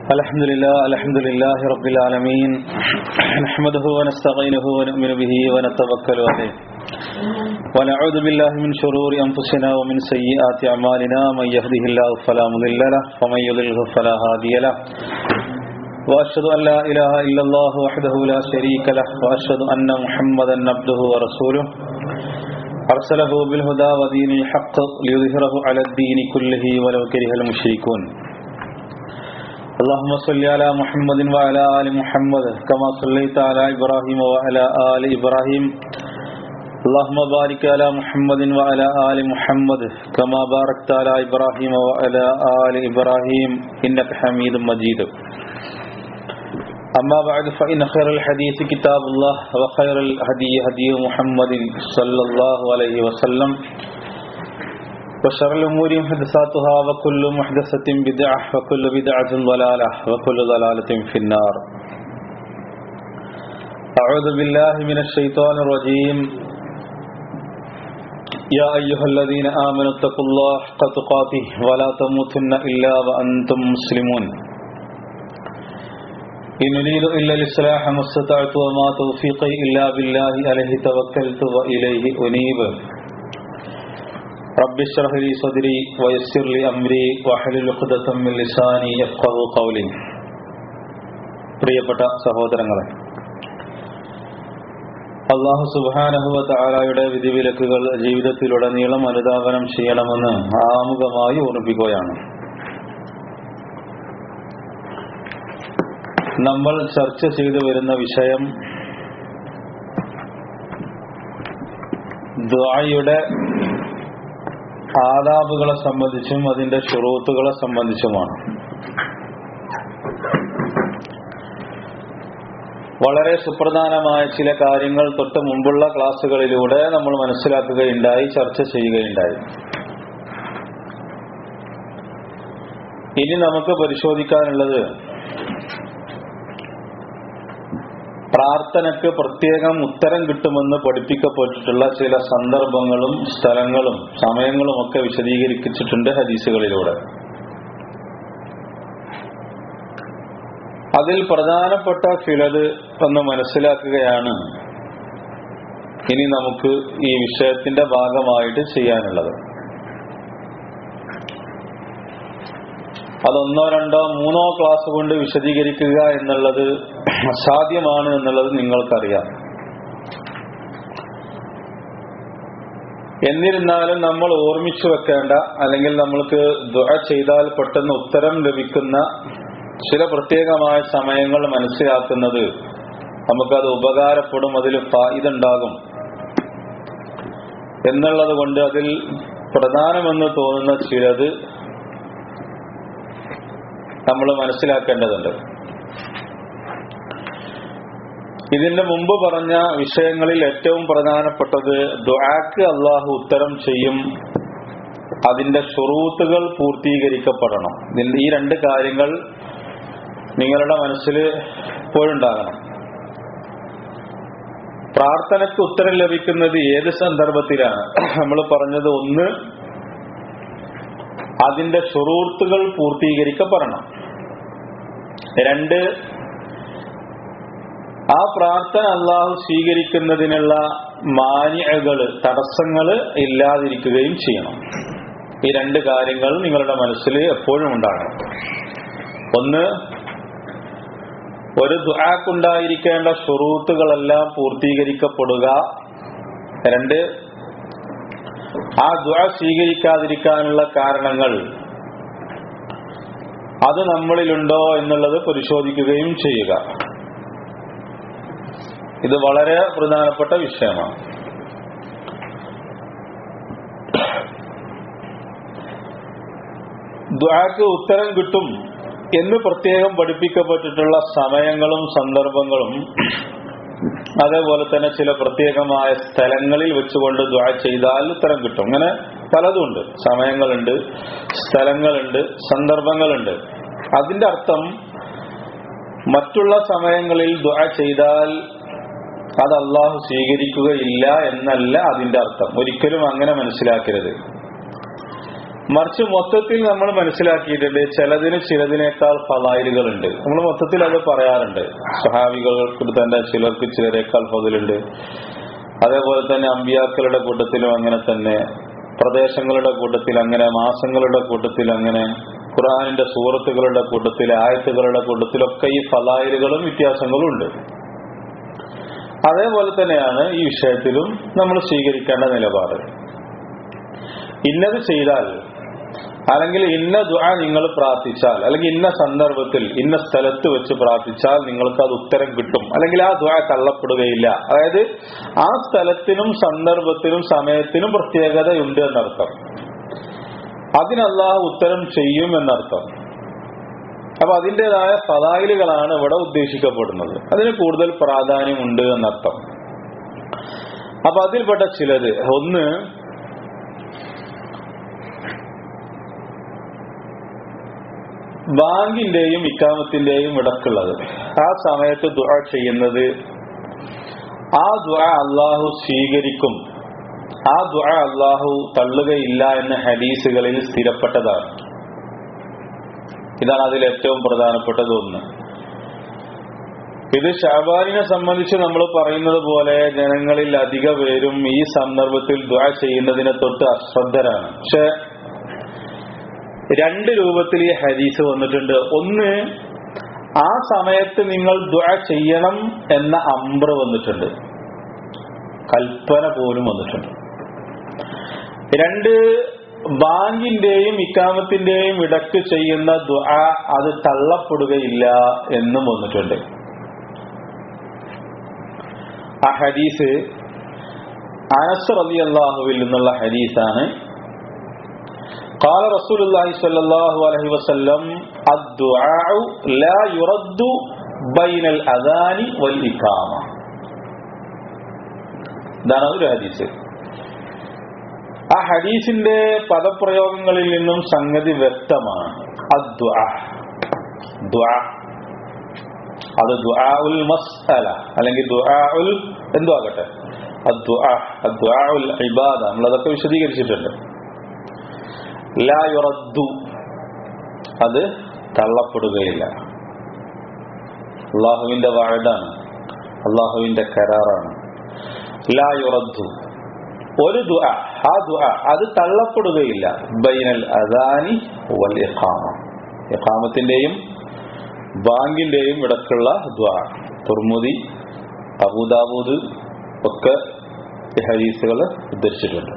الحمد لله الحمد لله رب العالمين نحمده ونستعينه ونؤمن به ونتوكل عليه ونعوذ بالله من شرور أنفسنا ومن سيئات أعمالنا من يهده الله فلا مضل له ومن يضلله فلا هادي له وأشهد أن لا إله إلا الله وحده لا شريك له وأشهد أن محمدا عبده ورسوله أرسله بالهدى ودين الحق ليظهره على الدين كله ولو كره المشركون اللهم صل على محمد وعلى آل محمد كما صليت على إبراهيم وعلى آل إبراهيم اللهم بارك على محمد وعلى آل محمد كما باركت على إبراهيم وعلى آل إبراهيم إنك حميد مجيد أما بعد فإن خير الحديث كتاب الله وخير الهدي هدي محمد صلى الله عليه وسلم وشر الأمور محدثاتها وكل محدثة بدعة وكل بدعة ضلالة وكل ضلالة في النار أعوذ بالله من الشيطان الرجيم يا أيها الذين آمنوا اتقوا الله حق تقاته ولا تموتن إلا وأنتم مسلمون إن أريد إلا الإصلاح ما استطعت وما توفيقي إلا بالله عليه توكلت وإليه أنيب رب اشرح لي صدري ويسر لي أمري واحلل عقدة من لساني يفقهوا قولي പ്രിയപ്പെട്ട സഹോദരങ്ങളെ അള്ളാഹു സുബാനഹുവ താരായുടെ വിധിവിലക്കുകൾ ജീവിതത്തിലുടനീളം അനുധാവനം ചെയ്യണമെന്ന് ആമുഖമായി ഓർമ്മിപ്പിക്കുകയാണ് നമ്മൾ ചർച്ച ചെയ്തു വരുന്ന വിഷയം ദ്വായുടെ ആദാബുകളെ സംബന്ധിച്ചും അതിന്റെ ഷുറൂത്തുകളെ സംബന്ധിച്ചുമാണ് വളരെ സുപ്രധാനമായ ചില കാര്യങ്ങൾ തൊട്ട് മുമ്പുള്ള ക്ലാസ്സുകളിലൂടെ നമ്മൾ മനസ്സിലാക്കുകയുണ്ടായി ചർച്ച ചെയ്യുകയുണ്ടായി ഇനി നമുക്ക് പരിശോധിക്കാനുള്ളത് പ്രാർത്ഥനയ്ക്ക് പ്രത്യേകം ഉത്തരം കിട്ടുമെന്ന് പഠിപ്പിക്കപ്പെട്ടിട്ടുള്ള ചില സന്ദർഭങ്ങളും സ്ഥലങ്ങളും സമയങ്ങളും ഒക്കെ വിശദീകരിച്ചിട്ടുണ്ട് ഹദീസുകളിലൂടെ അതിൽ പ്രധാനപ്പെട്ട ചിലത് ഒന്ന് മനസ്സിലാക്കുകയാണ് ഇനി നമുക്ക് ഈ വിഷയത്തിന്റെ ഭാഗമായിട്ട് ചെയ്യാനുള്ളത് അതൊന്നോ രണ്ടോ മൂന്നോ ക്ലാസ് കൊണ്ട് വിശദീകരിക്കുക എന്നുള്ളത് അസാധ്യമാണ് എന്നുള്ളത് നിങ്ങൾക്കറിയാം എന്നിരുന്നാലും നമ്മൾ ഓർമ്മിച്ചു വെക്കേണ്ട അല്ലെങ്കിൽ നമ്മൾക്ക് ദുഃഖ ചെയ്താൽ പെട്ടെന്ന് ഉത്തരം ലഭിക്കുന്ന ചില പ്രത്യേകമായ സമയങ്ങൾ മനസ്സിലാക്കുന്നത് നമുക്കത് ഉപകാരപ്പെടും അതിൽ ഫായിദുണ്ടാകും എന്നുള്ളത് കൊണ്ട് അതിൽ പ്രധാനമെന്ന് തോന്നുന്ന ചിലത് നമ്മൾ മനസ്സിലാക്കേണ്ടതുണ്ട് ഇതിന്റെ മുമ്പ് പറഞ്ഞ വിഷയങ്ങളിൽ ഏറ്റവും പ്രധാനപ്പെട്ടത് ദുആക്ക് അള്ളാഹു ഉത്തരം ചെയ്യും അതിന്റെ ഷുറൂത്തുകൾ പൂർത്തീകരിക്കപ്പെടണം ഈ രണ്ട് കാര്യങ്ങൾ നിങ്ങളുടെ മനസ്സിൽ എപ്പോഴുണ്ടാകണം പ്രാർത്ഥനയ്ക്ക് ഉത്തരം ലഭിക്കുന്നത് ഏത് സന്ദർഭത്തിലാണ് നമ്മൾ പറഞ്ഞത് ഒന്ന് അതിന്റെ ഷുറൂത്തുകൾ പൂർത്തീകരിക്കപ്പെടണം രണ്ട് ആ പ്രാർത്ഥന അള്ളാഹു സ്വീകരിക്കുന്നതിനുള്ള മാന്യകള് തടസ്സങ്ങള് ഇല്ലാതിരിക്കുകയും ചെയ്യണം ഈ രണ്ട് കാര്യങ്ങൾ നിങ്ങളുടെ മനസ്സിൽ എപ്പോഴും ഉണ്ടാകണം ഒന്ന് ഒരു ദുആക്കുണ്ടായിരിക്കേണ്ട ഷുറൂത്തുകളെല്ലാം പൂർത്തീകരിക്കപ്പെടുക രണ്ട് ആ ദ്വ സ്വീകരിക്കാതിരിക്കാനുള്ള കാരണങ്ങൾ അത് നമ്മളിലുണ്ടോ എന്നുള്ളത് പരിശോധിക്കുകയും ചെയ്യുക ഇത് വളരെ പ്രധാനപ്പെട്ട വിഷയമാണ് ദ്വാക്ക് ഉത്തരം കിട്ടും എന്ന് പ്രത്യേകം പഠിപ്പിക്കപ്പെട്ടിട്ടുള്ള സമയങ്ങളും സന്ദർഭങ്ങളും അതേപോലെ തന്നെ ചില പ്രത്യേകമായ സ്ഥലങ്ങളിൽ വെച്ചുകൊണ്ട് ദ്വാ ചെയ്താൽ ഉത്തരം കിട്ടും അങ്ങനെ പലതുണ്ട് സമയങ്ങളുണ്ട് സ്ഥലങ്ങളുണ്ട് സന്ദർഭങ്ങളുണ്ട് അതിന്റെ അർത്ഥം മറ്റുള്ള സമയങ്ങളിൽ ദ്വാ ചെയ്താൽ അത് അള്ളാഹു സ്വീകരിക്കുകയില്ല എന്നല്ല അതിന്റെ അർത്ഥം ഒരിക്കലും അങ്ങനെ മനസ്സിലാക്കരുത് മറിച്ച് മൊത്തത്തിൽ നമ്മൾ മനസ്സിലാക്കിയിട്ടുണ്ട് ചിലതിന് ചിലതിനേക്കാൾ ഫലായിലുകളുണ്ട് നമ്മൾ മൊത്തത്തിൽ അത് പറയാറുണ്ട് സഹാബികൾക്ക് തന്നെ ചിലർക്ക് ചിലരേക്കാൾ ഫതിലുണ്ട് അതേപോലെ തന്നെ അമ്പിയാക്കളുടെ കൂട്ടത്തിലും അങ്ങനെ തന്നെ പ്രദേശങ്ങളുടെ കൂട്ടത്തിൽ അങ്ങനെ മാസങ്ങളുടെ കൂട്ടത്തിൽ അങ്ങനെ ഖുറാനിന്റെ സൂറത്തുകളുടെ കൂട്ടത്തിൽ ആയത്തുകളുടെ കൂട്ടത്തിലൊക്കെ ഈ ഫലായിലുകളും വ്യത്യാസങ്ങളും ഉണ്ട് അതേപോലെ തന്നെയാണ് ഈ വിഷയത്തിലും നമ്മൾ സ്വീകരിക്കേണ്ട നിലപാട് ഇന്നത് ചെയ്താൽ അല്ലെങ്കിൽ ഇന്ന ദുആ നിങ്ങൾ പ്രാർത്ഥിച്ചാൽ അല്ലെങ്കിൽ ഇന്ന സന്ദർഭത്തിൽ ഇന്ന സ്ഥലത്ത് വെച്ച് പ്രാർത്ഥിച്ചാൽ നിങ്ങൾക്ക് അത് ഉത്തരം കിട്ടും അല്ലെങ്കിൽ ആ ദുആ തള്ളപ്പെടുകയില്ല അതായത് ആ സ്ഥലത്തിനും സന്ദർഭത്തിനും സമയത്തിനും പ്രത്യേകതയുണ്ട് എന്നർത്ഥം അതിന് അള്ളാഹു ഉത്തരം ചെയ്യും എന്നർത്ഥം അപ്പൊ അതിൻ്റെതായ ഫതായിലുകളാണ് ഇവിടെ ഉദ്ദേശിക്കപ്പെടുന്നത് അതിന് കൂടുതൽ പ്രാധാന്യമുണ്ട് എന്നർത്ഥം അപ്പൊ അതിൽപ്പെട്ട ചിലത് ഒന്ന് ബാങ്കിന്റെയും ഇക്കാമത്തിന്റെയും ഇടക്കുള്ളത് ആ സമയത്ത് ദുആ ചെയ്യുന്നത് ആ ദുആ അള്ളാഹു സ്വീകരിക്കും ആ ദുആ അള്ളാഹു തള്ളുകയില്ല എന്ന ഹദീസുകളിൽ സ്ഥിരപ്പെട്ടതാണ് ഇതാണ് അതിൽ ഏറ്റവും പ്രധാനപ്പെട്ടത് ഒന്ന് ഇത് ഷാബാനിനെ സംബന്ധിച്ച് നമ്മൾ പറയുന്നത് പോലെ ജനങ്ങളിൽ അധിക പേരും ഈ സന്ദർഭത്തിൽ ദ്വാ ചെയ്യുന്നതിനെ തൊട്ട് അശ്രദ്ധരാണ് പക്ഷെ രണ്ട് രൂപത്തിൽ ഈ ഹദീസ് വന്നിട്ടുണ്ട് ഒന്ന് ആ സമയത്ത് നിങ്ങൾ ദ്വാ ചെയ്യണം എന്ന അമ്ര വന്നിട്ടുണ്ട് കൽപ്പന പോലും വന്നിട്ടുണ്ട് രണ്ട് ബാങ്കിന്റെയും ഇക്കാമത്തിന്റെയും ഇടക്ക് ചെയ്യുന്ന ദ്വാ അത് തള്ളപ്പെടുകയില്ല എന്നും വന്നിട്ടുണ്ട് ആ ഹദീസ് അനസ് റലി അള്ളാഹുവിൽ നിന്നുള്ള ഹദീസാണ് قال رسول الله صلى الله عليه وسلم الدعاء لا يرد بين الأذان والإقامة ഇതാണ് ഒരു ഹദീസ് ആ ഹദീസിന്റെ പദപ്രയോഗങ്ങളിൽ നിന്നും സംഗതി വ്യക്തമാണ് അദ്ദുആ ദുആ അത് ദുആഉൽ മസ്അല അല്ലെങ്കിൽ ദുആഉൽ എന്തോ ആകട്ടെ അദ്ദുആ അദ്ദുആഉൽ ഇബാദ നമ്മളതൊക്കെ വിശദീകരിച്ചിട്ടുണ്ട് ലാ യുറദ്ദു അത് തള്ളപ്പെടുകയില്ല അള്ളാഹുവിന്റെ വാഴതാണ് അള്ളാഹുവിന്റെ കരാറാണ് ലാ യുറദ്ദു ഒരു ദുആ ആ ദുആ അത് തള്ളപ്പെടുകയില്ല ബൈനൽ അദാനി വൽ ഇഖാമ ഇഖാമത്തിന്റെയും ബാങ്കിന്റെയും ഇടക്കുള്ള ദ്വാ തുർമുദി അബൂദാബൂദ് ഒക്കെ ഈ ഹദീസുകൾ ഉദ്ധരിച്ചിട്ടുണ്ട്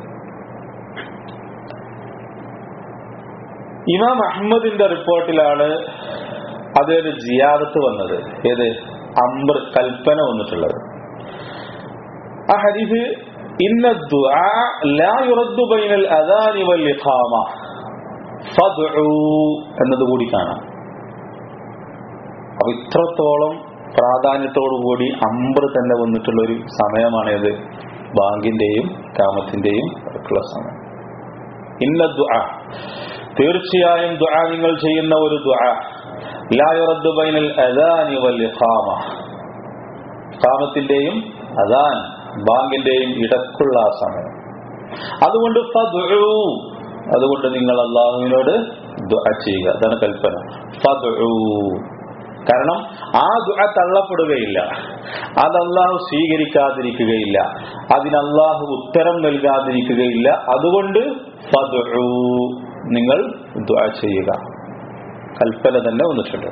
ഇമാം അഹമ്മദിന്റെ റിപ്പോർട്ടിലാണ് അതൊരു ജിയാദത്ത് വന്നത് ഏത് അമ്ര കൽപ്പന വന്നിട്ടുള്ളത് ആ ഹദീസ് ഇന്ന ദുആ ലാ യുറദ്ദു ബൈനൽ അദാനി വൽ ഇഖാമ ഫദ്ഉ എന്നത് കൂടി കാണാം അപ്പൊ ഇത്രത്തോളം പ്രാധാന്യത്തോടുകൂടി അമ്പർ തന്നെ വന്നിട്ടുള്ള ഒരു സമയമാണേത് ബാങ്കിന്റെയും കാമത്തിന്റെയും ഒക്കെയുള്ള സമയം ഇന്ന ദുആ തീർച്ചയായും ദുആ നിങ്ങൾ ചെയ്യുന്ന ഒരു ദുആ ലാ യുറദ്ദു ബൈനൽ അദാനി വൽ ഇഖാമ കാമത്തിന്റെയും അദാൻ ബാങ്കിന്റെയും ഇടക്കുള്ള ആ സമയം അതുകൊണ്ട് ഫദ്ഉ അതുകൊണ്ട് നിങ്ങൾ അള്ളാഹുവിനോട് ദുആ ചെയ്യുക അതാണ് കൽപ്പന ഫദ്ഉ കാരണം ആ ദുആ തള്ളപ്പെടുകയില്ല അത് അള്ളാഹു സ്വീകരിക്കാതിരിക്കുകയില്ല അതിന് അള്ളാഹു ഉത്തരം നൽകാതിരിക്കുകയില്ല അതുകൊണ്ട് ഫദ്ഉ നിങ്ങൾ ദുആ ചെയ്യുക കൽപ്പന തന്നെ വന്നിട്ടുണ്ട്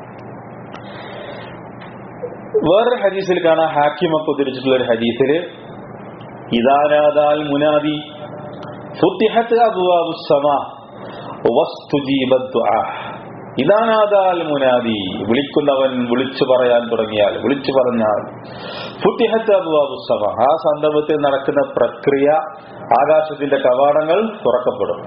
വേറൊരു ഹദീസിൽ കാണാം ഹാക്കിമൊക്കെ ഉദ്ധരിച്ചിട്ടുള്ള ഒരു ഹദീസില് ഇതാരാതാൽ മുനാദി ഫുത്തിഹത്ത് അബുവാബു സമ വസ്തുജീബ ദുആ ഇതാനാദാൽ മുനാദി വിളിക്കുന്നവൻ വിളിച്ചു പറയാൻ തുടങ്ങിയാൽ വിളിച്ചു പറഞ്ഞാൽ ഫുത്തിഹത്ത് അബുവാബു സമ ആ സന്ദർഭത്തിൽ നടക്കുന്ന പ്രക്രിയ ആകാശത്തിന്റെ കവാടങ്ങൾ തുറക്കപ്പെടും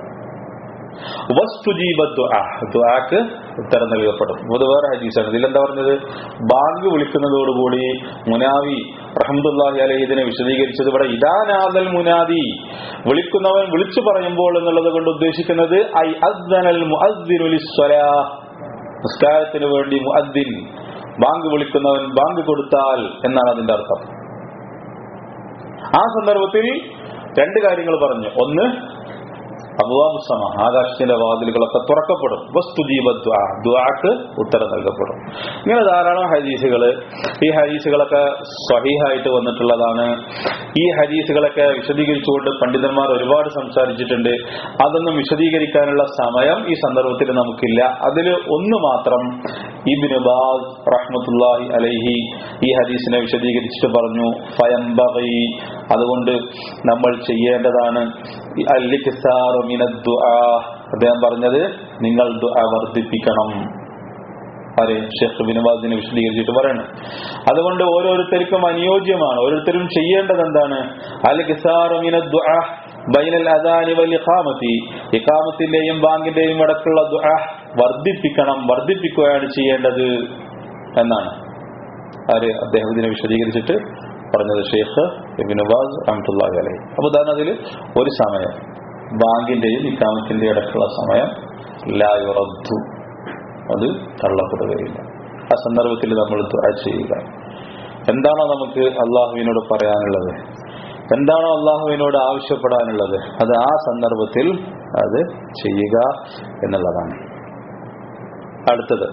ദ്വാക്ക് ഉത്തരം നൽകപ്പെടും ഇത് വേറെ ഹദീസാണ് ഇതിലെന്താ പറഞ്ഞത് ബാങ്ക് വിളിക്കുന്നതോടുകൂടി മുനാവി റഹമുല്ലാഹി അലൈഹി ഇതിനെ വിശദീകരിച്ചത് ഇവിടെ ഇതാനാദൽ മുനാദി വിളിക്കുന്നവൻ വിളിച്ചു പറയുമ്പോൾ എന്നുള്ളത് കൊണ്ട് ഉദ്ദേശിക്കുന്നത് ഐ അദ്ദനൽ നിസ്കാരത്തിന് വേണ്ടി മുഅദ്ദിൻ ബാങ്ക് വിളിക്കുന്നവൻ ബാങ്ക് കൊടുത്താൽ എന്നാണ് അതിന്റെ അർത്ഥം ആ സന്ദർഭത്തിൽ രണ്ട് കാര്യങ്ങൾ പറഞ്ഞു ഒന്ന് അബുവാബുസമ ആകാശത്തിന്റെ വാതിലുകളൊക്കെ തുറക്കപ്പെടും വസ്തുജീബ ദ്വാക്ക് ഉത്തരം നൽകപ്പെടും ഇങ്ങനെ ധാരാളം ഹദീസുകള് ഈ ഹദീസുകളൊക്കെ സ്വഹീഹായിട്ട് വന്നിട്ടുള്ളതാണ് ഈ ഹദീസുകളൊക്കെ വിശദീകരിച്ചുകൊണ്ട് പണ്ഡിതന്മാർ ഒരുപാട് സംസാരിച്ചിട്ടുണ്ട് അതൊന്നും വിശദീകരിക്കാനുള്ള സമയം ഈ സന്ദർഭത്തിൽ നമുക്കില്ല അതിൽ ഒന്ന് മാത്രം ഇബിന് ബാസ് റഹ്മത്തുല്ലാഹി അലൈഹി ഈ ഹദീസിനെ വിശദീകരിച്ചിട്ട് പറഞ്ഞു ഫയംബഗി അതുകൊണ്ട് നമ്മൾ ചെയ്യേണ്ടതാണ് അല്ലിഖിസാറു മിനദ് ദുആ അദ്ദേഹം പറഞ്ഞത് നിങ്ങൾ ദുആ വർദ്ധിപ്പിക്കണം ആരെ ഷെയ്ഖ് ബിനുബാദിനെ വിശദീകരിച്ചിട്ട് പറയണം അതുകൊണ്ട് ഓരോരുത്തർക്കും അനുയോജ്യമാണ് ഓരോരുത്തരും ചെയ്യേണ്ടത് എന്താണ് അല്ലിഖിസാറു മിനദ് ദുആ ബൈനൽ അദാനി വൽ ഇഖാമത്തി ഇഖാമത്തിന്റെയും ബാങ്കിന്റെയും ഇടക്കുള്ള ദുആ വർദ്ധിപ്പിക്കണം വർദ്ധിപ്പിക്കുകയാണ് ചെയ്യേണ്ടത് എന്നാണ് ആര് അദ്ദേഹം ഇതിനെ വിശദീകരിച്ചിട്ട് പറഞ്ഞത് ഷെയ്ഖ് ഇബിനുബാസ് റഹ്മത്തുള്ളാഹി അലൈഹി അപ്പൊ ഉദാഹരണം അതിൽ ഒരു സമയം ബാങ്കിന്റെയും ഇക്കാമത്തിന്റെയും ഇടക്കുള്ള സമയം ലായുറദ്ദു അത് തള്ളപ്പെടുകയില്ല ആ സന്ദർഭത്തിൽ നമ്മൾ ദുആ ചെയ്യുക എന്താണോ നമുക്ക് അള്ളാഹുവിനോട് പറയാനുള്ളത് എന്താണോ അള്ളാഹുവിനോട് ആവശ്യപ്പെടാനുള്ളത് അത് ആ സന്ദർഭത്തിൽ അത് ചെയ്യുക എന്നുള്ളതാണ് അടുത്തത്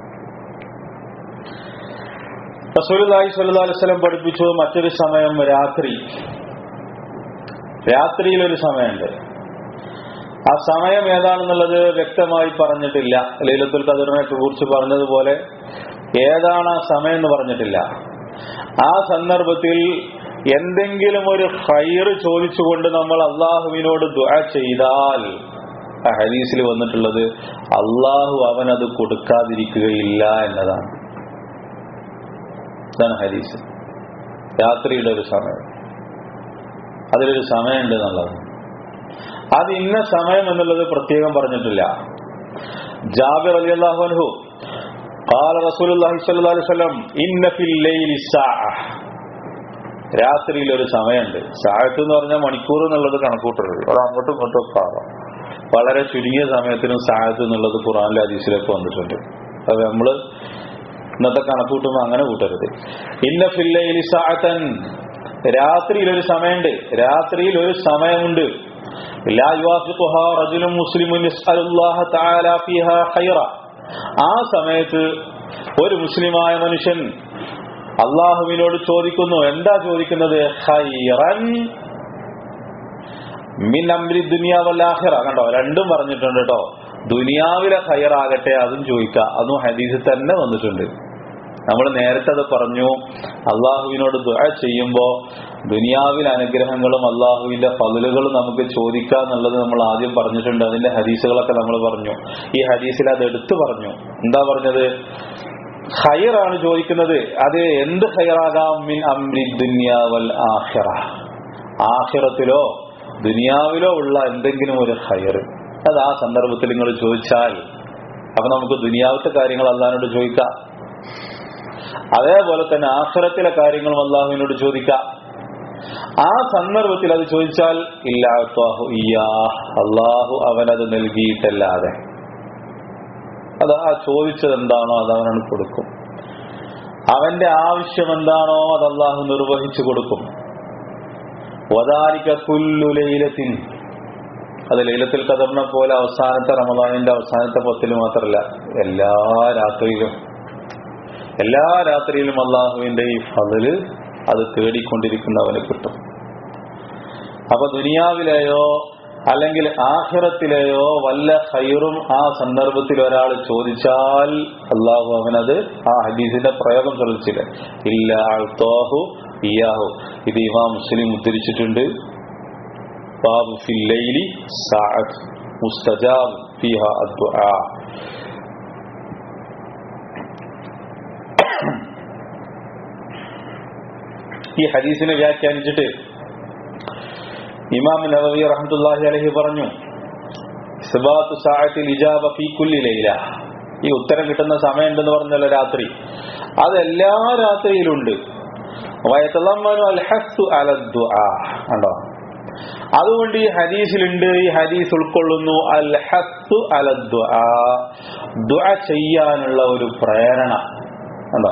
റസൂലുള്ളാഹി സ്വല്ലല്ലാഹു അലൈഹി വസല്ലം പഠിപ്പിച്ചു മറ്റൊരു സമയം രാത്രി രാത്രിയിൽ ഒരു സമയമുണ്ട് ആ സമയം ഏതാണെന്നുള്ളത് വ്യക്തമായി പറഞ്ഞിട്ടില്ല ലൈലത്തുൽ ഖദറിനെ കുറിച്ച് പറഞ്ഞതുപോലെ ഏതാണ് ആ സമയം എന്ന് പറഞ്ഞിട്ടില്ല ആ സന്ദർഭത്തിൽ എന്തെങ്കിലും ഒരു ഹൈറ് ചോദിച്ചുകൊണ്ട് നമ്മൾ അള്ളാഹുവിനോട് ദുആ ചെയ്താൽ ആ ഹദീസിൽ വന്നിട്ടുള്ളത് അള്ളാഹു അവനത് കൊടുക്കാതിരിക്കുകയില്ല എന്നതാണ് ഇതാണ് ഹദീസ് രാത്രിയുടെ ഒരു സമയം അതിലൊരു സമയമുണ്ട് എന്നുള്ളത് അത് ഇന്ന സമയം എന്നുള്ളത് പ്രത്യേകം പറഞ്ഞിട്ടില്ല ജാബിർ അലി അള്ളാഹുഹു قال رسول الله صلى الله عليه وسلم إن في الليل ساعة രാത്രിയിൽ ഒരു സമയമുണ്ട് സാഴത്ത് എന്ന് പറഞ്ഞാൽ മണിക്കൂർ എന്നുള്ളത് കണക്കൂട്ടരുത് അത് അങ്ങോട്ടും ഇങ്ങോട്ടും ഒക്കെ ആവാം വളരെ ചുരുങ്ങിയ സമയത്തിനും സാഴത്ത് എന്നുള്ളത് ഖുറാനിലെ ഹദീസിലൊക്കെ വന്നിട്ടുണ്ട് അത് നമ്മള് ഇന്നത്തെ കണക്കൂട്ടുമ്പോൾ അങ്ങനെ കൂട്ടരുത് ഇന്ന ഫില്ലയിൽ സാഴത്തൻ രാത്രിയിൽ ഒരു സമയമുണ്ട് രാത്രിയിൽ ഒരു സമയമുണ്ട് لا يوافقها رجل مسلم يسأل الله تعالى فيها خيرا ആ സമയത്ത് ഒരു മുസ്ലിമായ മനുഷ്യൻ അള്ളാഹുവിനോട് ചോദിക്കുന്നു എന്താ ചോദിക്കുന്നത് ഖൈറൻ മിൻ അംരി ദുനിയാവല്ലാഹിറ കണ്ടോ രണ്ടും പറഞ്ഞിട്ടുണ്ട് കേട്ടോ ദുനിയാവിലെ ഖൈറാകട്ടെ അതും ചോദിക്കാം അതും ഹദീസിൽ തന്നെ വന്നിട്ടുണ്ട് നമ്മൾ നേരത്തെ അത് പറഞ്ഞു അള്ളാഹുവിനോട് ദുആ ചെയ്യുമ്പോൾ ദുനിയാവിൽ അനുഗ്രഹങ്ങളും അള്ളാഹുവിന്റെ പതിലുകളും നമുക്ക് ചോദിക്കാം എന്നുള്ളത് നമ്മൾ ആദ്യം പറഞ്ഞിട്ടുണ്ട് അതിന്റെ ഹദീസുകളൊക്കെ നമ്മൾ പറഞ്ഞു ഈ ഹദീസിൽ അത് എടുത്തു പറഞ്ഞു എന്താ പറഞ്ഞത് ഹയറാണ് ചോദിക്കുന്നത് അത് എന്ത് ഹയറാകാം മിൻ അംരി ദുനിയാവൽ ആഹിറ ആഹിറത്തിലോ ദുനിയാവിലോ ഉള്ള എന്തെങ്കിലും ഒരു ഹയർ അത് ആ സന്ദർഭത്തിൽ നിങ്ങൾ ചോദിച്ചാൽ അപ്പൊ നമുക്ക് ദുനിയാവത്തെ കാര്യങ്ങൾ അള്ളഹാനോട് ചോദിക്കാം അതേപോലെ തന്നെ ആഖിറത്തിലെ കാര്യങ്ങളും അള്ളാഹുവിനോട് ചോദിക്കാം ആ സന്ദർഭത്തിൽ അത് ചോദിച്ചാൽ ഇല്ലാഹു ഇയാ അള്ളാഹു അവനത് നൽകിയിട്ടല്ലാതെ അത് ആ ചോദിച്ചത് എന്താണോ അത് അവനോട് കൊടുക്കും അവന്റെ ആവശ്യം എന്താണോ അത് അള്ളാഹു നിർവഹിച്ചു കൊടുക്കും വദാലിക കുല്ലു ലൈലത്തിൻ അത് ലൈലത്തിൽ കദറിനെ പോലെ അവസാനത്തെ റമദാനിന്റെ അവസാനത്തെ പത്തിൽ മാത്രമല്ല എല്ലാ രാത്രിയിലും എല്ലാ രാത്രിയിലും അള്ളാഹുവിന്റെ ഈ ഫതില് അത് തേടിക്കൊണ്ടിരിക്കുന്നവന് കിട്ടും അപ്പൊ ദുനിയാവിലെയോ അല്ലെങ്കിൽ ആഹിറത്തിലെയോ വല്ല ഹൈറും ആ സന്ദർഭത്തിൽ ഒരാൾ ചോദിച്ചാൽ അള്ളാഹു അവനത് ആ ഹദീസിന്റെ പ്രയോഗം ശ്രദ്ധിച്ചില്ല ഇല്ല ആൾത്തോഹു ഇയാഹു ഇത് ഇമാം മുസ്ലിം ഉദ്ധരിച്ചിട്ടുണ്ട് ബാബു ഫില്ലൈലി സാഅത്ത് മുസ്തജാബ് ഫിഹ അദ്ദുആ ഈ ഹദീസിനെ വ്യാഖ്യാനിച്ചിട്ട് ഇമാം നവവി റഹ്മത്തുള്ളാഹി അലൈഹി പറഞ്ഞു സിബാത്തു സാഅത്തിൽ ഇജാബ ഫീ കുല്ലി ലൈല ഈ ഉത്തരം കിട്ടുന്ന സമയം ഉണ്ടെന്ന് പറഞ്ഞല്ലോ രാത്രി അത് എല്ലാ രാത്രിയിലുണ്ട് വയത്തലമ്മനു അൽ ഹസ്സു അല ദുആ കണ്ടോ അതുകൊണ്ട് ഈ ഹദീസിലുണ്ട് ഈ ഹദീസ് ഉൾക്കൊള്ളുന്നു അൽ ഹസ്സു അല ദുആ ദുആ ചെയ്യാനുള്ള ഒരു പ്രേരണ കണ്ടോ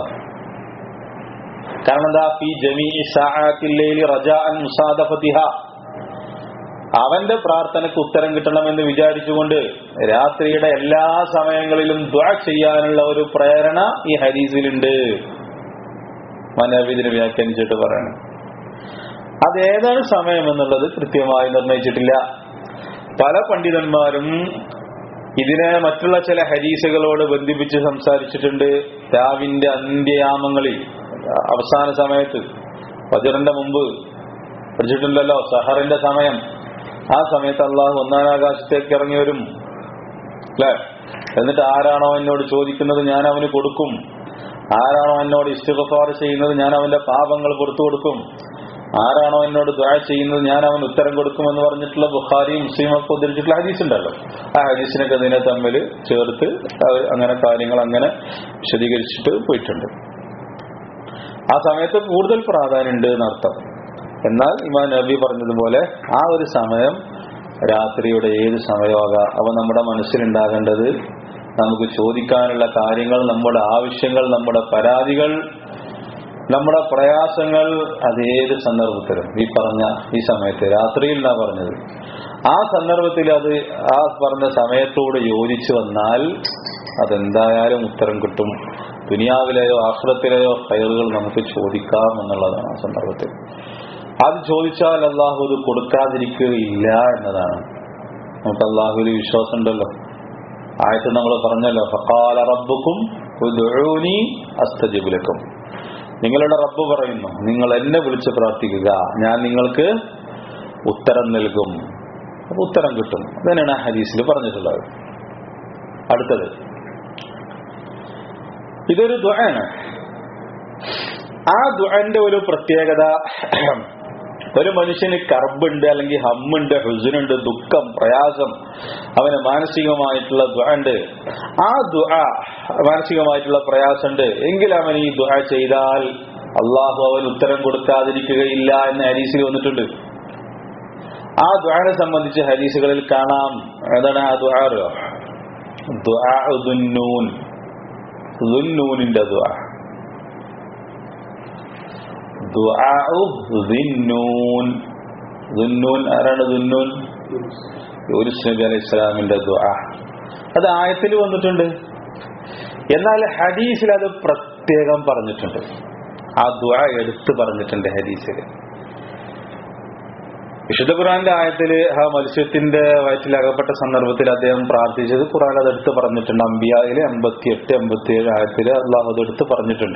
കാരണം എന്താ ഫി ജമീ സഅത്തിൽ ലൈലി റജാഅൻ മുസാദഫതിഹ അവന്റെ പ്രാർത്ഥനയ്ക്ക് ഉത്തരം കിട്ടണമെന്ന് വിചാരിച്ചുകൊണ്ട് രാത്രിയുടെ എല്ലാ സമയങ്ങളിലും ദ്വാ ചെയ്യാനുള്ള ഒരു പ്രേരണ ഈ ഹദീസിലുണ്ട് മനോവിദിനെ വ്യാഖ്യാനിച്ചിട്ട് പറയണം അതേതാണ് സമയം എന്നുള്ളത് കൃത്യമായി നിർണയിച്ചിട്ടില്ല പല പണ്ഡിതന്മാരും ഇതിനെ മറ്റുള്ള ചില ഹരീസുകളോട് ബന്ധിപ്പിച്ച് സംസാരിച്ചിട്ടുണ്ട് രാവിന്റെ അന്ത്യയാമങ്ങളിൽ അവസാന സമയത്ത് വജറിന്റെ മുമ്പ് പഠിച്ചിട്ടുണ്ടല്ലോ സഹറിന്റെ സമയം ആ സമയത്ത് അള്ളാഹു ഒന്നാം ആകാശത്തേക്ക് ഇറങ്ങി വരും അല്ലെ എന്നിട്ട് ആരാണോ എന്നോട് ചോദിക്കുന്നത് ഞാൻ അവന് കൊടുക്കും ആരാണോ എന്നോട് ഇസ്തിഫാർ ചെയ്യുന്നത് ഞാൻ അവന്റെ പാപങ്ങൾ പുറത്തു കൊടുക്കും ആരാണോ എന്നോട് ദ്വാ ചെയ്യുന്നത് ഞാൻ അവൻ ഉത്തരം കൊടുക്കുമെന്ന് പറഞ്ഞിട്ടുള്ള ബുഖാരി മുസ്ലിം ഒക്കെ ഉദ്ധരിച്ചിട്ടുള്ള ഹദീസ് ഉണ്ടല്ലോ ആ ഹദീസിനൊക്കെ ഇതിനെ തമ്മിൽ ചേർത്ത് അവർ അങ്ങനെ കാര്യങ്ങൾ അങ്ങനെ വിശദീകരിച്ചിട്ട് പോയിട്ടുണ്ട് ആ സമയത്ത് കൂടുതൽ പ്രാധാന്യമുണ്ട് എന്നർത്ഥം എന്നാൽ ഇമാൻ നബി പറഞ്ഞതുപോലെ ആ ഒരു സമയം രാത്രിയുടെ ഏത് സമയമാകാം അവ നമ്മുടെ മനസ്സിലുണ്ടാകേണ്ടത് നമുക്ക് ചോദിക്കാനുള്ള കാര്യങ്ങൾ നമ്മുടെ ആവശ്യങ്ങൾ നമ്മുടെ പരാതികൾ നമ്മുടെ പ്രയാസങ്ങൾ അതേത് സന്ദർഭത്തിലും ഈ പറഞ്ഞ ഈ സമയത്ത് രാത്രിയിൽ എന്നാ പറഞ്ഞത് ആ സന്ദർഭത്തിൽ അത് ആ പറഞ്ഞ സമയത്തോട് യോജിച്ചു വന്നാൽ അതെന്തായാലും ഉത്തരം കിട്ടും ദുനിയാവിലെയോ ആശ്രത്തിലെയോ കയറുകൾ നമുക്ക് ചോദിക്കാം എന്നുള്ളതാണ് ആ സന്ദർഭത്തിൽ അത് ചോദിച്ചാൽ അള്ളാഹു അത് കൊടുക്കാതിരിക്കുകയില്ല എന്നതാണ് നമുക്ക് അള്ളാഹുവിൽ വിശ്വാസം ഉണ്ടല്ലോ ആയത്ത് നമ്മൾ പറഞ്ഞല്ലോ ഫഖാല റബ്ബുക്കും ഉദ്ഉനി അസ്തജിബ് ലക്കും നിങ്ങളുടെ റബ്ബ് പറയുന്നു നിങ്ങൾ എന്നെ വിളിച്ച് പ്രാർത്ഥിക്കുക ഞാൻ നിങ്ങൾക്ക് ഉത്തരം നൽകും അപ്പൊ ഉത്തരം കിട്ടും അതന്നെയാണ് ഹദീസിൽ പറഞ്ഞിട്ടുള്ളത് അടുത്തത് ഇതൊരു ദുആണ് ആ ദുആന്റെ ഒരു പ്രത്യേകത ഒരു മനുഷ്യന് കർബുണ്ട് അല്ലെങ്കിൽ ഹമ്മുണ്ട് ഹുസുനുണ്ട് ദുഃഖം പ്രയാസം അവന് മാനസികമായിട്ടുള്ള ദുആണ്ട് ആ ദുആ മാനസികമായിട്ടുള്ള പ്രയാസമുണ്ട് എങ്കിൽ അവൻ ഈ ദുആ ചെയ്താൽ അള്ളാഹു അവൻ ഉത്തരം കൊടുക്കാതിരിക്കുകയില്ല എന്ന് ഹരീസിൽ വന്നിട്ടുണ്ട് ആ ദുആനെ സംബന്ധിച്ച് ഹരീസുകളിൽ കാണാം ഏതാണ് ആ ദുആ അറിയോ ദുആ ദുന്നൂൻ ദുന്നൂനിന്റെ ദുആ ആരാണ് ദുന്നൂൻ യൂരിസ് നബി അലൈഹി ഇസ്ലാമിന്റെ ദുആ അത് ആയത്തിൽ വന്നിട്ടുണ്ട് എന്നാൽ ഹദീസിൽ അത് പ്രത്യേകം പറഞ്ഞിട്ടുണ്ട് ആ ദുആ എടുത്തു പറഞ്ഞിട്ടുണ്ട് ഹദീസിൽ വിശുദ്ധ ഖുറാന്റെ ആയത്തില് ആ മത്സ്യത്തിന്റെ വയറ്റിൽ അകപ്പെട്ട സന്ദർഭത്തിൽ അദ്ദേഹം പ്രാർത്ഥിച്ചത് ഖുറാൻ അത് എടുത്ത് പറഞ്ഞിട്ടുണ്ട് അമ്പിയായില് അമ്പത്തി എട്ട് അമ്പത്തി ഏഴ് ആയത്തില് അള്ളാഹു അത് എടുത്ത് പറഞ്ഞിട്ടുണ്ട്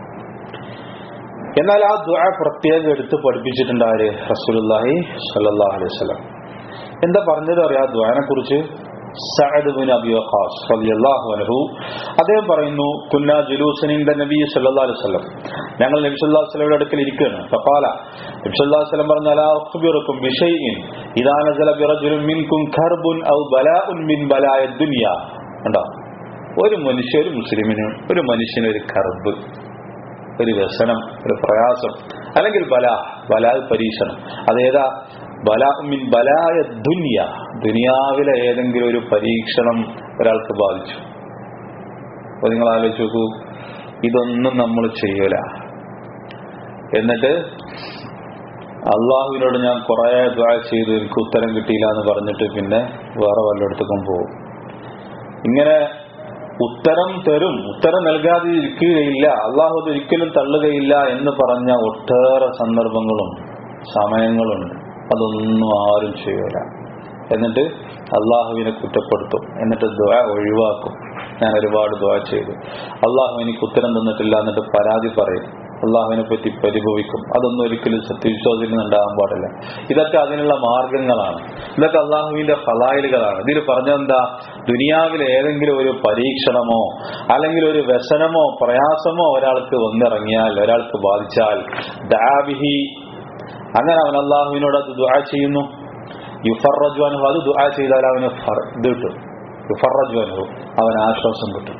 എന്നാൽ ആ ദുആ പ്രത്യേകം എടുത്ത് പഠിപ്പിച്ചിട്ടുണ്ട് ആര് റസൂലുള്ളാഹി സ്വല്ലല്ലാഹു അലൈഹി വസല്ലം എന്താ പറഞ്ഞത് അറിയാം ആ ദുആനെ കുറിച്ച് സഅദ് ബിൻ അബി വഖാസ് റളിയല്ലാഹു അൻഹു അദ്ദേഹം പറയുന്നു കുന്നാ ജുലൂസനിൻദ നബി സല്ലല്ലാഹു അലൈഹി വസല്ലം ഞങ്ങൾ നബി സല്ലല്ലാഹു അലൈഹി വസല്ലമയുടെ അടുക്കൽ ഇരിക്കുകയാണ് ഫഖാല നബി സല്ലല്ലാഹു അലൈഹി വസല്ലം പറഞ്ഞു അലാ ഉഖ്ബിറുക്കും ബിശൈഇൻ ഇദാ നസല ബിറജുലിൻ മിൻകും ഖർബുൻ ഔ ബലാഉൻ മിൻ ബലായ ദുനിയ കണ്ടോ ഒരു മനുഷ്യ ഒരു മുസ്ലിമിന് ഒരു മനുഷ്യന് ഒരു കർബ് ഒരു വ്യസനം ഒരു പ്രയാസം അല്ലെങ്കിൽ ബല ബലാ പരീക്ഷണം അതേതാ ബലാമിൻ ബലായ ദുനിയ ദുനിയാവിലെ ഏതെങ്കിലും ഒരു പരീക്ഷണം ഒരാൾക്ക് ബാധിച്ചു അപ്പൊ നിങ്ങൾ ആലോചിച്ച് നോക്കൂ ഇതൊന്നും നമ്മൾ ചെയ്യൂല എന്നിട്ട് അള്ളാഹുവിനോട് ഞാൻ കുറെ ദ്വാ ചെയ്തു എനിക്ക് ഉത്തരം കിട്ടിയില്ല എന്ന് പറഞ്ഞിട്ട് പിന്നെ വേറെ വല്ലയിടത്തേക്കും പോകും ഇങ്ങനെ ഉത്തരം തരും ഉത്തരം നൽകാതെ ഇരിക്കുകയില്ല അള്ളാഹു അത് ഒരിക്കലും തള്ളുകയില്ല എന്ന് പറഞ്ഞ ഒട്ടേറെ സന്ദർഭങ്ങളും സമയങ്ങളുണ്ട് അതൊന്നും ആരും ചെയ്യൂല എന്നിട്ട് അള്ളാഹുവിനെ കുറ്റപ്പെടുത്തും എന്നിട്ട് ദ്വാ ഒഴിവാക്കും ഞാൻ ഒരുപാട് ദ്വാ ചെയ്തു അള്ളാഹു എനിക്ക് ഉത്തരം തന്നിട്ടില്ല എന്നിട്ട് പരാതി പറയും അള്ളാഹുവിനെ പറ്റി പരിഭവിക്കും അതൊന്നും ഒരിക്കലും സത്യവിശ്വാസത്തിൽ ഉണ്ടാകാൻ പാടില്ല ഇതൊക്കെ അതിനുള്ള മാർഗങ്ങളാണ് ഇതൊക്കെ അള്ളാഹുവിന്റെ ഫലായിലുകളാണ് ഇതിൽ പറഞ്ഞെന്താ ദുനിയാവിലെ ഏതെങ്കിലും ഒരു പരീക്ഷണമോ അല്ലെങ്കിൽ ഒരു വ്യസനമോ പ്രയാസമോ ഒരാൾക്ക് വന്നിറങ്ങിയാൽ ഒരാൾക്ക് ബാധിച്ചാൽ ദാബിഹി അങ്ങനെ അവൻ അള്ളാഹുവിനോട് അത് ദുആ ചെയ്യുന്നു യുഫറജു അനുഭവം അത് ദുആ ചെയ്താൽ അവന് ഇത് കിട്ടും യുഫറജു അനുഭവം അവൻ ആശ്വാസം കിട്ടും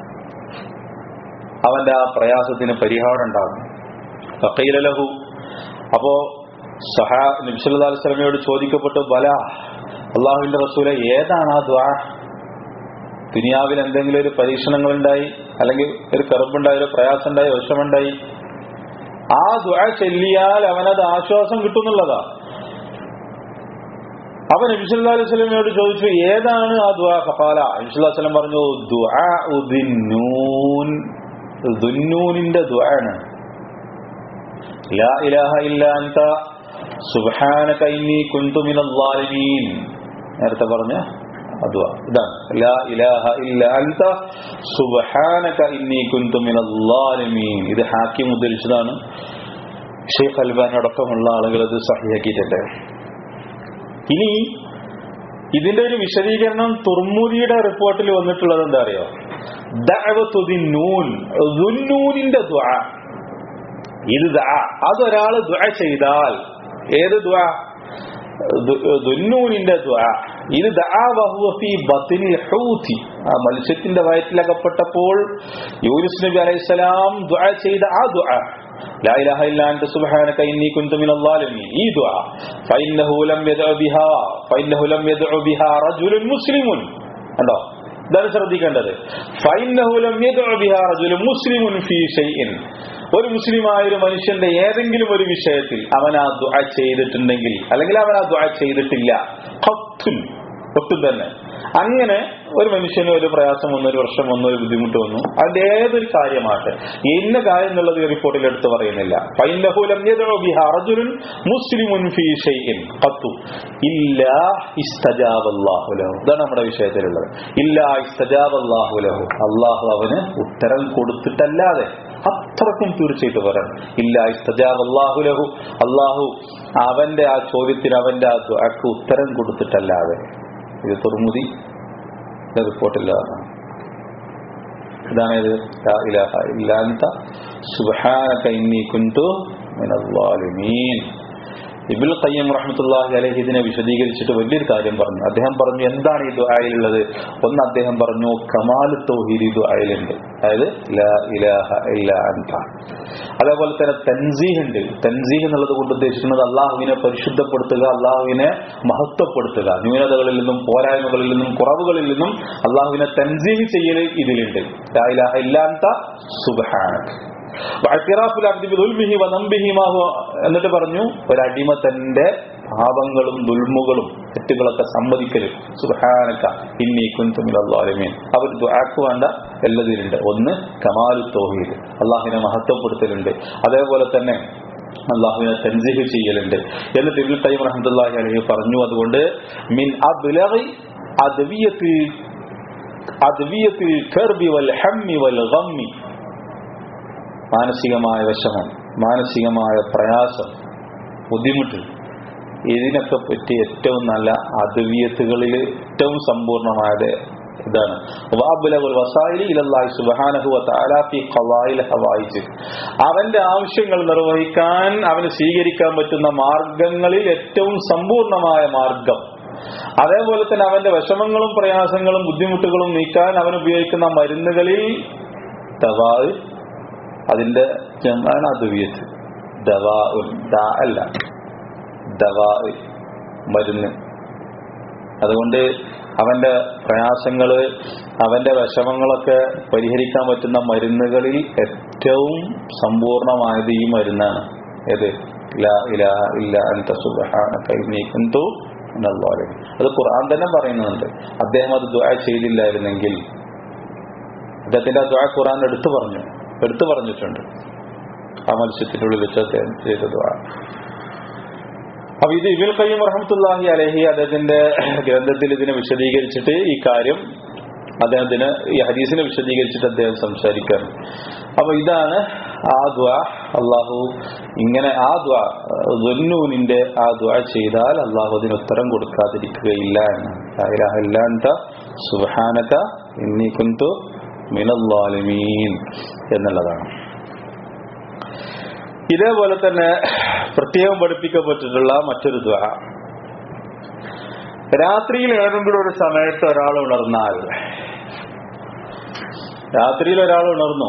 അവന്റെ ആ പ്രയാസത്തിന് പരിഹാരം ഉണ്ടാകും ഫഖീലലഹു അപ്പോ സഹാ നബ്സല്ലാ സ്വലമയോട് ചോദിക്കപ്പെട്ടു ബല അള്ളാഹുവിന്റെ റസൂലെ ഏതാണ് ആ ദ്വാ ദുനിയാവിൽ എന്തെങ്കിലും ഒരു പരീക്ഷണങ്ങൾ ഉണ്ടായി അല്ലെങ്കിൽ ഒരു കറുമ്പുണ്ടായി ഒരു പ്രയാസം ഉണ്ടായി വിഷമുണ്ടായി ആ ദ്വാ ചെല്ലിയാൽ അവനത് ആശ്വാസം കിട്ടുന്നുള്ളതാ അപ്പൊ നബിസ്വല്ലാ അലൈഹി സ്വലമിനോട് ചോദിച്ചു ഏതാണ് ആ ദുആ ഫഖാല നബിസ്വല്ലാ സ്വലം പറഞ്ഞു ദുആ ഉദിന്നൂൻ ദുന്നൂനിന്റെ ദുആണ് ലാ ഇലാഹ ഇല്ല അൻത സുബ്ഹാനക ഇന്നി കുന്തു മിനൽ ളാലിമീൻ നേരത്തെ പറഞ്ഞ ദുആ ഇതാണ് ലാ ഇലാഹ ഇല്ല അൻത സുബ്ഹാനക ഇന്നി കുന്തു മിനൽ ളാലിമീൻ ഇത് ഹാക്കിം ഉദ്ധരിച്ചതാണ് ഷെയ്ഖ് അൽബാനി അടക്കമുള്ള ആളുകൾ ഇത് സഹിയാക്കിയിട്ടുണ്ട് ഇനി ഇതിന്റെ ഒരു വിശദീകരണം തുർമുദിയുടെ റിപ്പോർട്ടിൽ വന്നിട്ടുള്ളത് എന്താ അറിയോ ദുന്നൂനിന്റെ ദ്വാ ഇത് ദുആ അതൊരാള് ദുആ ചെയ്താൽ ഏത് ദുആ ദുന്നൂനിന്റെ ദ്വാ ഇത് ദആ വഹുവ ഫീ ബത്നിൽ ഹൂതി ആ മത്സ്യത്തിന്റെ വയറ്റിലകപ്പെട്ടപ്പോൾ യൂനുസ് നബി അലൈഹിസ്സലാം ദുആ ചെയ്ത ആ ദുആ لا إله إلا أنت سبحانك إني كنت من الظالمين ഈ ദുആ فإنه لم يدع بها فإنه لم يدع بها رجل مسلم കണ്ടോ ഇതാണ് ശ്രദ്ധിക്കേണ്ടത് فإنه لم يدع بها رجل مسلم في شيء ഒരു മുസ്ലിമായ ഒരു മനുഷ്യന്റെ ഏതെങ്കിലും ഒരു വിഷയത്തിൽ അവൻ ആ ദുആ ചെയ്തിട്ടുണ്ടെങ്കിൽ അല്ലെങ്കിൽ അവൻ ആ ദുആ ചെയ്തിട്ടില്ല ഖത്തുൻ ഒട്ടും തന്നെ അങ്ങനെ ഒരു മനുഷ്യന് ഒരു പ്രയാസം വന്നു ഒരു വർഷം വന്നു ഒരു ബുദ്ധിമുട്ട് വന്നു അതിന്റെ ഏതൊരു കാര്യമാട്ടെ ഇന്ന കാര്യം എന്നുള്ളത് ഈ റിപ്പോർട്ടിൽ എടുത്ത് പറയുന്നില്ല ഫൈനഹുലം യദ്ഉ ബിഹാ റജുലുൻ മുസ്ലിമുൻ ഫീ ഷൈഇൻ ഖത്തു ഇല്ലാ ഇസ്തജാബല്ലാഹു ലഹു ഇതാണ് നമ്മുടെ വിഷയത്തിലുള്ളത് ഇല്ലാ ഇസ്തജാബല്ലാഹു ലഹു അല്ലാഹു അവന് ഉത്തരം കൊടുത്തിട്ടല്ലാതെ അത്രക്കും തീർച്ചയായിട്ടും പറയാം ഇല്ല ഇസ്തജാബ് അള്ളാഹു ലഹു അള്ളാഹു അവന്റെ ആ ചോദ്യത്തിന് അവന്റെ ആ ദുആക്ക് ഉത്തരം കൊടുത്തിട്ടല്ലാതെ ഇത് തുറമുതി റിപ്പോർട്ടില്ലാതാണ് ഇതാണ് ഇത് ലാ ഇലാഹ ഇല്ലാ അൻത സുബ്ഹാനക ഇന്നി കുന്തു മിനൽ ളാലിമീൻ ഇബുൽ ഖയ്യം റഹ്മത്തുള്ളാഹി അലൈഹി ഇതിനെ വിശദീകരിച്ചിട്ട് വലിയൊരു കാര്യം പറഞ്ഞു അദ്ദേഹം പറഞ്ഞു എന്താണ് ഈ ദുആയിലുള്ളത് ഒന്ന് അദ്ദേഹം പറഞ്ഞു കമാലു തൗഹീദ് ഈ ദുആയിലുണ്ട് അതായത് ലാ ഇലാഹ ഇല്ലാ അൻത അതേപോലെ തന്നെ തൻസീഹ് ഉണ്ട് തൻസീഹ് എന്നുള്ളത് കൊണ്ട് ഉദ്ദേശിക്കുന്നത് അള്ളാഹുവിനെ പരിശുദ്ധപ്പെടുത്തുക അള്ളാഹുവിനെ മഹത്വപ്പെടുത്തുക ന്യൂനതകളിൽ നിന്നും പോരായ്മകളിൽ നിന്നും കുറവുകളിൽ നിന്നും അള്ളാഹുവിനെ തൻസീഹ് ചെയ്യൽ ഇതിലുണ്ട് ലാ ഇലാഹ ഇല്ലാ അൻത സുബ്ഹാനക എന്നിട്ട് പറഞ്ഞു ഒരടിമ തന്റെ പാപങ്ങളും ദുൽമുകളും തെറ്റുകളൊക്കെ സമ്മതിക്കലും സുഹാനക്ക ഇന്നീ കുൻതുമിലീൻ അവർ ദുആക്ക് വേണ്ട എല്ലാതിലുണ്ട് ഒന്ന് കമാലു തോഹീദ് അള്ളാഹിനെ മഹത്വപ്പെടുത്തലുണ്ട് അതേപോലെ തന്നെ അള്ളാഹുവിനെ തൻസിഹ് ചെയ്യലുണ്ട് എന്നിട്ട് ഇബിൽ തൈം റഹ്മത്തുള്ളാഹി അലൈഹി പറഞ്ഞു അതുകൊണ്ട് മിൻ അബ്ലഗി അദ്വിയത്തിൽ അദ്വിയത്തിൽ കർബി വൽ ഹമ്മി വൽ ഗമ്മി മാനസികമായ വിഷമം മാനസികമായ പ്രയാസം ബുദ്ധിമുട്ട് ഇതിനൊക്കെ പറ്റി ഏറ്റവും നല്ല അദ്വീയത്തുകളിൽ ഏറ്റവും സമ്പൂർണമായത് ഇതാണ് അവന്റെ ആവശ്യങ്ങൾ നിർവഹിക്കാൻ അവന് സ്വീകരിക്കാൻ പറ്റുന്ന മാർഗങ്ങളിൽ ഏറ്റവും സമ്പൂർണമായ മാർഗം അതേപോലെ തന്നെ അവന്റെ വിഷമങ്ങളും പ്രയാസങ്ങളും ബുദ്ധിമുട്ടുകളും നീക്കാൻ അവൻ ഉപയോഗിക്കുന്ന മരുന്നുകളിൽ തവാ അതിന്റെ ജമാണ് അദ്വീയത്ത് ദവാ ദാ അല്ല ദവാ മരുന്ന് അതുകൊണ്ട് അവന്റെ പ്രയാസങ്ങള് അവന്റെ വിഷമങ്ങളൊക്കെ പരിഹരിക്കാൻ പറ്റുന്ന മരുന്നുകളിൽ ഏറ്റവും സമ്പൂർണമായത് ഈ മരുന്നാണ് ഏത് ലാ ഇലാഹ ഇല്ല അൻത സുബ്ഹാനക ഇന്നി കുന്തു മിനൽ ളാലിമീൻ അത് ഖുർആൻ തന്നെ പറയുന്നുണ്ട് അദ്ദേഹം അത് ദുആ ചെയ്തില്ലായിരുന്നെങ്കിൽ അദ്ദേഹത്തിന്റെ ആ ദുആ ഖുർആൻ എടുത്തു പറഞ്ഞു എടുത്തു പറഞ്ഞിട്ടുണ്ട് ആ മത്സ്യത്തിനുള്ളിൽ വെച്ച് അദ്ദേഹം ചെയ്ത ദുആ അപ്പൊ ഇത് ഇബിൽ കയ്യം റഹമത്തുല്ലാഹി അലഹി അദ്ദേഹത്തിന്റെ ഗ്രന്ഥത്തിൽ ഇതിനെ വിശദീകരിച്ചിട്ട് ഈ കാര്യം അദ്ദേഹത്തിന് ഈ ഹദീസിനെ വിശദീകരിച്ചിട്ട് അദ്ദേഹം സംസാരിക്കാറ് അപ്പൊ ഇതാണ് ആ ദ്വാ അള്ളാഹു ഇങ്ങനെ ആ ദ്വാ ദുന്നൂനിന്റെ ആ ദ്വാ ചെയ്താൽ അള്ളാഹു അതിന് ഉത്തരം കൊടുക്കാതിരിക്കുകയില്ല എന്ന് സുബാനക ഇന്നി കുന്തു മിനല്ലാലിമീൻ എന്നുള്ളതാണ് ഇതേപോലെ തന്നെ പ്രത്യേകം പഠിപ്പിക്കപ്പെട്ടിട്ടുള്ള മറ്റൊരു ദ്വാ രാത്രിയിൽ ഏതെങ്കിലും ഒരു സമയത്ത് ഒരാൾ ഉണർന്നാൽ രാത്രിയിൽ ഒരാൾ ഉണർന്നു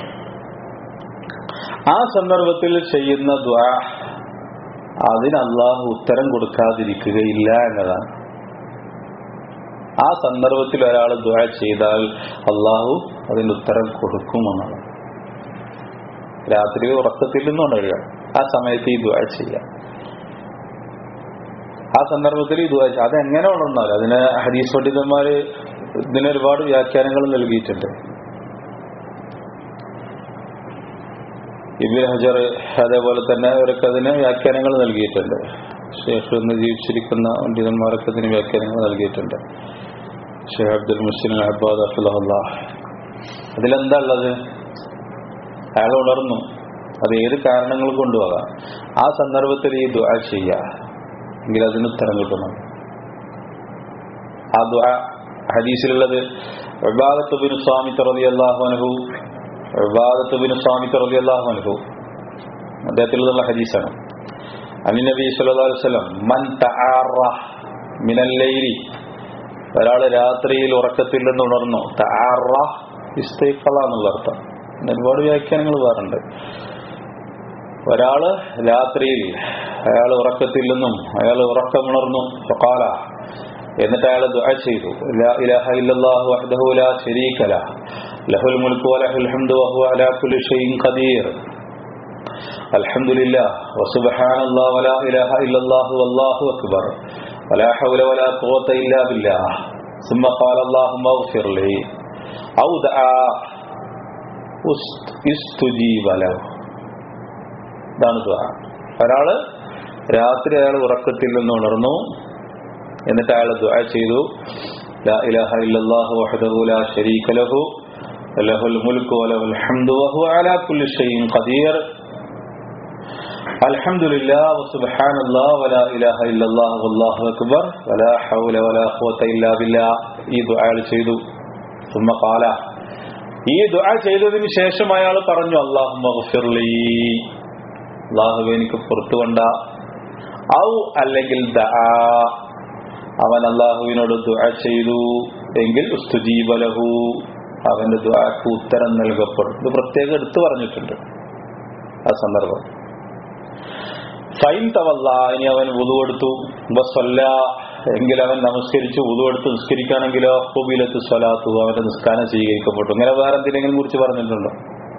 ആ സന്ദർഭത്തിൽ ചെയ്യുന്ന ദ്വാ അതിന് അള്ളാഹു ഉത്തരം കൊടുക്കാതിരിക്കുകയില്ല എന്നതാണ് ആ സന്ദർഭത്തിൽ ഒരാൾ ദ്വാ ചെയ്താൽ അള്ളാഹു അതിന് ഉത്തരം കൊടുക്കുമെന്നാണ് രാത്രി ഉറക്കത്തിൽ നിന്നുണരുക ആ സമയത്ത് ഈ ദ്വാ ചെയ്യാം ആ സന്ദർഭത്തിൽ ഇത് വായിച്ചു അതെങ്ങനെ ഉണർന്നാലും അതിന് ഹദീസ് പണ്ഡിതന്മാര് ഇതിന് ഒരുപാട് വ്യാഖ്യാനങ്ങൾ നൽകിയിട്ടുണ്ട് ഇബിൻ ഹജർ അതേപോലെ തന്നെ അവരൊക്കെ അതിന് വ്യാഖ്യാനങ്ങൾ നൽകിയിട്ടുണ്ട് ഷേഖ് എന്ന് ജീവിച്ചിരിക്കുന്ന പണ്ഡിതന്മാരൊക്കെ ഇതിന് വ്യാഖ്യാനങ്ങൾ നൽകിയിട്ടുണ്ട് ഷേഖ് അബ്ദുൽ മുസ്ലിം അബ്ബാദ് അഫുല്ല അതിലെന്താ ഉള്ളത് അയാൾ ഉണർന്നു അത് ഏത് കാരണങ്ങൾ കൊണ്ടുപോകാം ആ സന്ദർഭത്തിൽ ഈ ദുആ ചെയ്യുക എങ്കിൽ അതിന് ഉത്തരം കിട്ടണം ആ ദുആ ഹദീസിലുള്ളത് ഇബാദത്തുബിൻ സ്വാമി റളിയല്ലാഹു അൻഹു ഇബാദത്തുബിൻ സ്വാമി റളിയല്ലാഹു അൻഹു അദ്ദേഹത്തിലുള്ള ഹദീസാണ് അനി നബി സല്ലല്ലാഹു അലൈഹി വസല്ലം മൻ തആറ മിനൽ ലൈലി ഒരാൾ രാത്രിയിൽ ഉറക്കത്തിൽ നിന്ന് ഉണർന്നു തആറ ഇസ്തൈഖള എന്നുള്ള അർത്ഥം ഒരുപാട് വ്യാഖ്യാനങ്ങൾ വേറുണ്ട് ഒരാള് രാത്രിയിൽ അയാൾ ഉറക്കത്തിൽ നിന്നും അയാൾ ഉറക്കമുണർന്നു ഫഖാല എന്നിട്ട് അയാൾ ദുആ ചെയ്തു ലാ ഇലാഹ ഇല്ലല്ലാഹു വഹ്ദഹു ലാ ശരീക ലഹ ലഹുൽ മുൽക്കു വലഹുൽ ഹംദു വഹുവ അലാ കുല്ലി ഷൈഇൻ ഖദീർ അൽഹംദുലില്ലാഹ് വസുബ്ഹാനല്ലാഹ് വലാ ഇലാഹ ഇല്ലല്ലാഹു വല്ലാഹു അക്ബർ ولا حول ولا قوة إلا بالله ثم قال اللهم اغفر لي أو دعا استجيب له ഇതാണ് ദുആ ഒരാള് രാത്രി അയാൾ ഉറക്കത്തിൽ നിന്ന് ഉണർന്നു എന്നിട്ട് അയാൾ ദുആ ചെയ്തു ലാ ഇലാഹ ഇല്ലല്ലാഹു വഹ്ദഹു ലാ ശരീക ലഹു ലഹുൽ മുൽക്കു വലഹുൽ ഹംദു വഹുവ അലാ കുല്ലി ഷൈഇൻ ഖദീർ الحمد لله وسبحان الله ولا إله إلا الله والله أكبر ولا حول ولا قوة إلا بالله ഈ ദുആ ചെയ്തു ثم قال ഈ ദുആ ചെയ്തതിന് ശേഷം അയാൾ പറഞ്ഞു അല്ലാഹു മഗ്ഫിർലി അല്ലാഹു എനിക്ക് പുറത്തു കൊണ്ട ഔ അല്ലെങ്കിൽ ദആ അവൻ അല്ലാഹുവിനോട് ദുആ ചെയ്തു എങ്കിൽ ഉസ്തുജീബലഹു അവന്റെ ദുആക്ക് ഉത്തരം നൽകപ്പെടും ഇത് പ്രത്യേകം എടുത്തു പറഞ്ഞിട്ടുണ്ട് ആ സന്ദർഭം ഫൈൻ തവല്ല ഇനി അവൻ വുതുവെടുത്തു ബസ്വല്ല എങ്കിൽ അവൻ നമസ്കരിച്ചു വുതുവെടുത്ത് നിസ്കരിക്കുകയാണെങ്കിലോ ഹുബിലത്ത് സ്വലാത്തു അവന്റെ നിസ്കാരം സ്വീകരിക്കപ്പെട്ടു ഇങ്ങനെ വേറെ എന്തിനെങ്കിലും കുറിച്ച് പറഞ്ഞിട്ടുണ്ടോ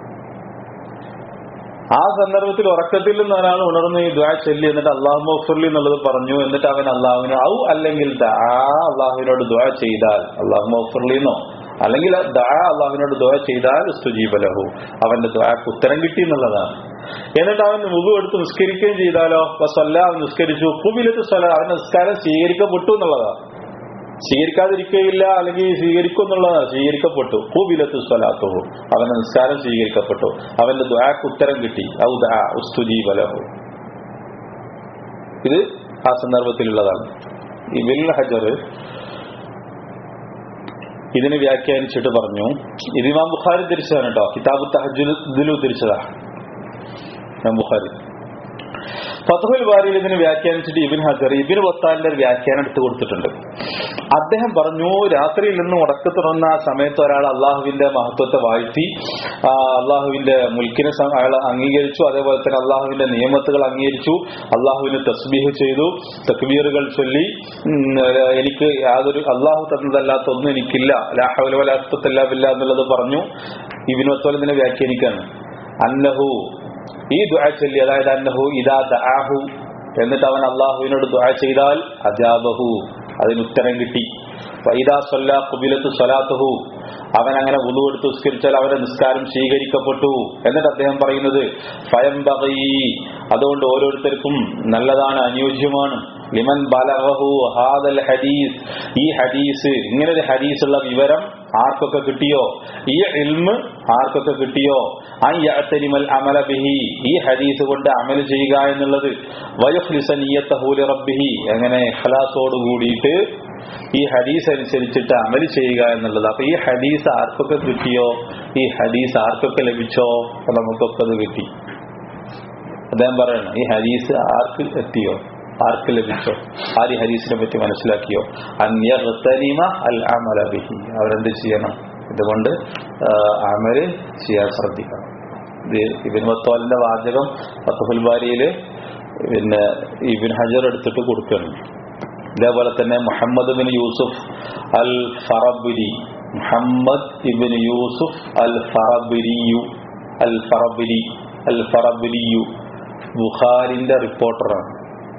ആ സന്ദർഭത്തിൽ ഉറക്കത്തിൽ നിന്ന് ഒരാൾ ഉണർന്ന് ഈ ദ്വാ ചൊല്ലി എന്നിട്ട് അള്ളാഹു മഫുർലി എന്നുള്ളത് പറഞ്ഞു എന്നിട്ട് അവൻ അള്ളാഹുവിന് ഔ അല്ലെങ്കിൽ ദാ അള്ളാഹുവിനോട് ദ്വാ ചെയ്താൽ അള്ളാഹു മഫുർലി എന്നോ അല്ലെങ്കിൽ ദാ അള്ളാഹുവിനോട് ദ്വാ ചെയ്താൽ സ്തുജീബലഹു അവന്റെ ദ്വാക്ക് ഉത്തരം കിട്ടി എന്നുള്ളതാണ് എന്നിട്ട് അവൻ മുഖു എടുത്ത് നിസ്കരിക്കുകയും ചെയ്താലോ സ്വല്ല അവൻ നിസ്കരിച്ചു കുബിലത്ത് സ്വല അവന്റെ നിസ്കാരം സ്വീകരിക്കപ്പെട്ടു എന്നുള്ളതാണ് സ്വീകരിക്കാതിരിക്കുകയില്ല അല്ലെങ്കിൽ സ്വീകരിക്കും എന്നുള്ളതാണ് സ്വീകരിക്കപ്പെട്ടു കുബിലത്ത് സ്വലാത്തു അവന്റെ നിസ്കാരം സ്വീകരിക്കപ്പെട്ടു അവന്റെ ദ്വാക്ക് ഉത്തരം കിട്ടി ഔ ദാ ഉസ്തുജീബലഹു ഇത് ആ സന്ദർഭത്തിലുള്ളതാണ് ഈ വിൽ ഹജർ ഇതിനെ വ്യാഖ്യാനിച്ചിട്ട് പറഞ്ഞു ഇത് ഇമാം ബുഖാരി തിരിച്ചതാണ് കേട്ടോ കിതാബ് തഹജുദിൽ ഉദ്ധരിച്ചതാ ഇമാം ബുഖാരി ഫതഹുൽ ബാരിയിൽ ഇതിന് വ്യാഖ്യാനിച്ചിട്ട് ഇബിൻ ഹജർ ഇബിൻ വത്താലിന്റെ ഒരു വ്യാഖ്യാനം എടുത്തു കൊടുത്തിട്ടുണ്ട് അദ്ദേഹം പറഞ്ഞു രാത്രിയിൽ നിന്ന് ഉടക്ക് തുറന്ന ആ സമയത്ത് ഒരാൾ അള്ളാഹുവിന്റെ മഹത്വത്തെ വാഴ്ത്തി ആ, അള്ളാഹുവിന്റെ മുൽക്കിനെ സം- അയാൾ അംഗീകരിച്ചു അതേപോലെ തന്നെ അള്ളാഹുവിന്റെ നിയമത്തുകൾ അംഗീകരിച്ചു അള്ളാഹുവിന് തസ്ബീഹ് ചെയ്തു തക്ബീറുകൾ ചൊല്ലി ഉം, ഏഹ്, എനിക്ക് യാതൊരു അള്ളാഹു തന്നതല്ലാത്ത ഒന്നും എനിക്കില്ല ലാഹുലവലാസ്തല്ല എന്നുള്ളത് പറഞ്ഞു ഇബിൻ വത്തോൽ ഇതിനെ വ്യാഖ്യാനിക്കാണ് അന്നഹു ഈ ദുആ ചൊല്ലി അതായത് അന്നഹു ഇദാ ദആഹു എന്നിട്ട് അവൻ അള്ളാഹുവിനോട് ദുആ ചെയ്താൽ അജാബഹു അതിന് ഉത്തരം കിട്ടി വൈദാ സൊല്ലാ കുബിലത്ത് സ്വലാത്തുഹു അവൻ അങ്ങനെ ഉളു എടുത്ത് നിസ്കരിച്ചാൽ അവന്റെ നിസ്കാരം സ്വീകരിക്കപ്പെട്ടു എന്നിട്ട് അദ്ദേഹം പറയുന്നത് ഫയം അതുകൊണ്ട് ഓരോരുത്തർക്കും നല്ലതാണ് അനുയോജ്യമാണ് ലിമൻ ബലഹു ഹാദൽ ഹദീസ് ഈ ഹദീസ് ഇങ്ങനെ ഒരു ഹദീസുള്ള വിവരം ആർക്കൊക്കെ കിട്ടിയോ ഈ ഇൽമ് ആർക്കൊക്കെ കിട്ടിയോ അയ്യഅത്തരിമൽ അമല ബിഹി ഈ ഹദീസ് കൊണ്ട് അമൽ ചെയ്യുക എന്നുള്ളത് വയുഖ്ലിസനിയത്തഹൂലി റബ്ബിഹി എങ്ങനെ ഇഖ്ലാസോട് കൂടിയിട്ട് ഈ ഹദീസ് അനുസരിച്ചിട്ട് അമൽ ചെയ്യുക എന്നുള്ളത് അപ്പൊ ഈ ഹദീസ് ആർക്കൊക്കെ കിട്ടിയോ ഈ ഹദീസ് ആർക്കൊക്കെ ലഭിച്ചോ അപ്പൊ നമുക്കൊക്കെ അത് കിട്ടി അദ്ദേഹം പറയണം ഈ ഹദീസ് ആർക്ക് എത്തിയോ ആർക്ക് ലഭിച്ചോ ആര് ഈ ഹദീസിനെ പറ്റി മനസ്സിലാക്കിയോ അന്യനിമ അൽ അമല ബിഹി അവരെന്ത് ചെയ്യണം ഇതുകൊണ്ട് ആ, അമല് ചെയ്യാൻ ശ്രദ്ധിക്കണം ഇത് ഇബിൻ വത്തോലിന്റെ വാചകം ഫത്തുൽ ബാരിയില് പിന്നെ ഇബിൻ ഹജർ എടുത്തിട്ട് കൊടുക്കണം ഇതേപോലെ തന്നെ Muhammad bin Yusuf al Firabri Muhammad ibn Yusuf al ഫറബിരിയു അൽ ഫറബിരി അൽ ഫറബിരിയു ബുഖാരിന്റെ റിപ്പോർട്ടറാണ്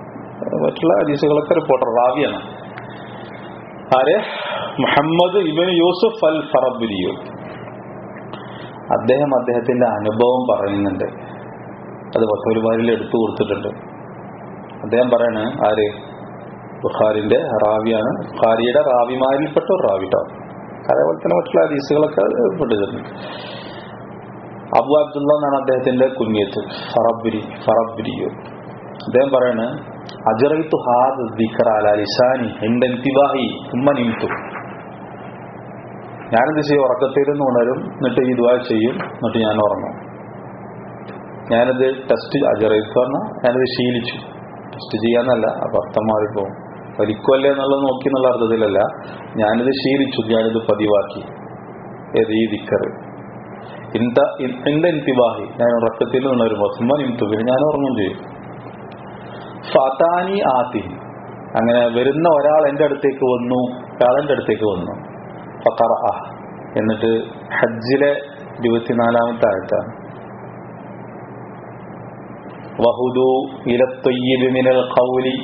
മറ്റുള്ള ഹദീസുകളൊക്കെ റിപ്പോർട്ടർ റാവിയാണ് ആര് മുഹമ്മദ് ഇബൻ യൂസുഫ് അൽ ഫറബിരിയു അദ്ദേഹം അദ്ദേഹത്തിന്റെ അനുഭവം പറയുന്നുണ്ട് അത് പത്തോലുമാരിൽ എടുത്തു കൊടുത്തിട്ടുണ്ട് അദ്ദേഹം പറയാണ് ആര് ബുഖാരിന്റെ റാവിയാണ് ബുഖാരിയുടെ റാവിമാരിൽപ്പെട്ട ഒരു റാവിട്ടോ അതേപോലെ തന്നെ മറ്റുള്ള ഹദീസുകളൊക്കെ പെട്ടിട്ടുണ്ട് അബു അബ്ദുള്ള എന്നാണ് അദ്ദേഹത്തിന്റെ കുഞ്ഞിയത്ത് ഫറബിരി ഫറബിരിയു അദ്ദേഹം പറയാണ് അജറൈത്തു ഹാദ് ദിക്ർ അല ലിസാനി എന്റെ ഇന്തിബാഹി ഉമ്മ നിമിത്തു ഞാനെന്ത് ചെയ്യും ഉറക്കത്തിൽ നിന്ന് ഉണരും എന്നിട്ട് ഈ ദുവാ ചെയ്യും എന്നിട്ട് ഞാൻ ഉറങ്ങും ഞാനത് ടെസ്റ്റ് അജറൈത്ത് പറഞ്ഞാൽ ഞാനത് ശീലിച്ചു ടെസ്റ്റ് ചെയ്യാന്നല്ല അപ്പൊ അർത്ഥം മാറിപ്പോവും വലിക്കുമല്ലേ എന്നുള്ളത് നോക്കി എന്നുള്ള അർത്ഥത്തിലല്ല ഞാനിത് ശീലിച്ചു ഞാനിത് പതിവാക്കി ഏത് ഈ ദിക്കറ് ഇന്ത എന്റെ ഇന്തിബാഹി ഞാൻ ഉറക്കത്തിൽ നിന്നൊരു മസുമ്മൻ ഇന്തു പിന്നെ ഞാൻ ഉറങ്ങും ചെയ്യും ഫതാനി ആത്തി അങ്ങനെ വരുന്ന ഒരാൾ എന്റെ അടുത്തേക്ക് വന്നു ഒരാൾ എന്റെ അടുത്തേക്ക് വന്നു ഫക്കറ എന്നിട്ട് ഹജ്ജിലെ ഇരുപത്തിനാലാമത്തെ ആഴ്ചയാണ് വഹുദു ഇലത്തൊയ്യിബ് മിനൽ ഖൗലി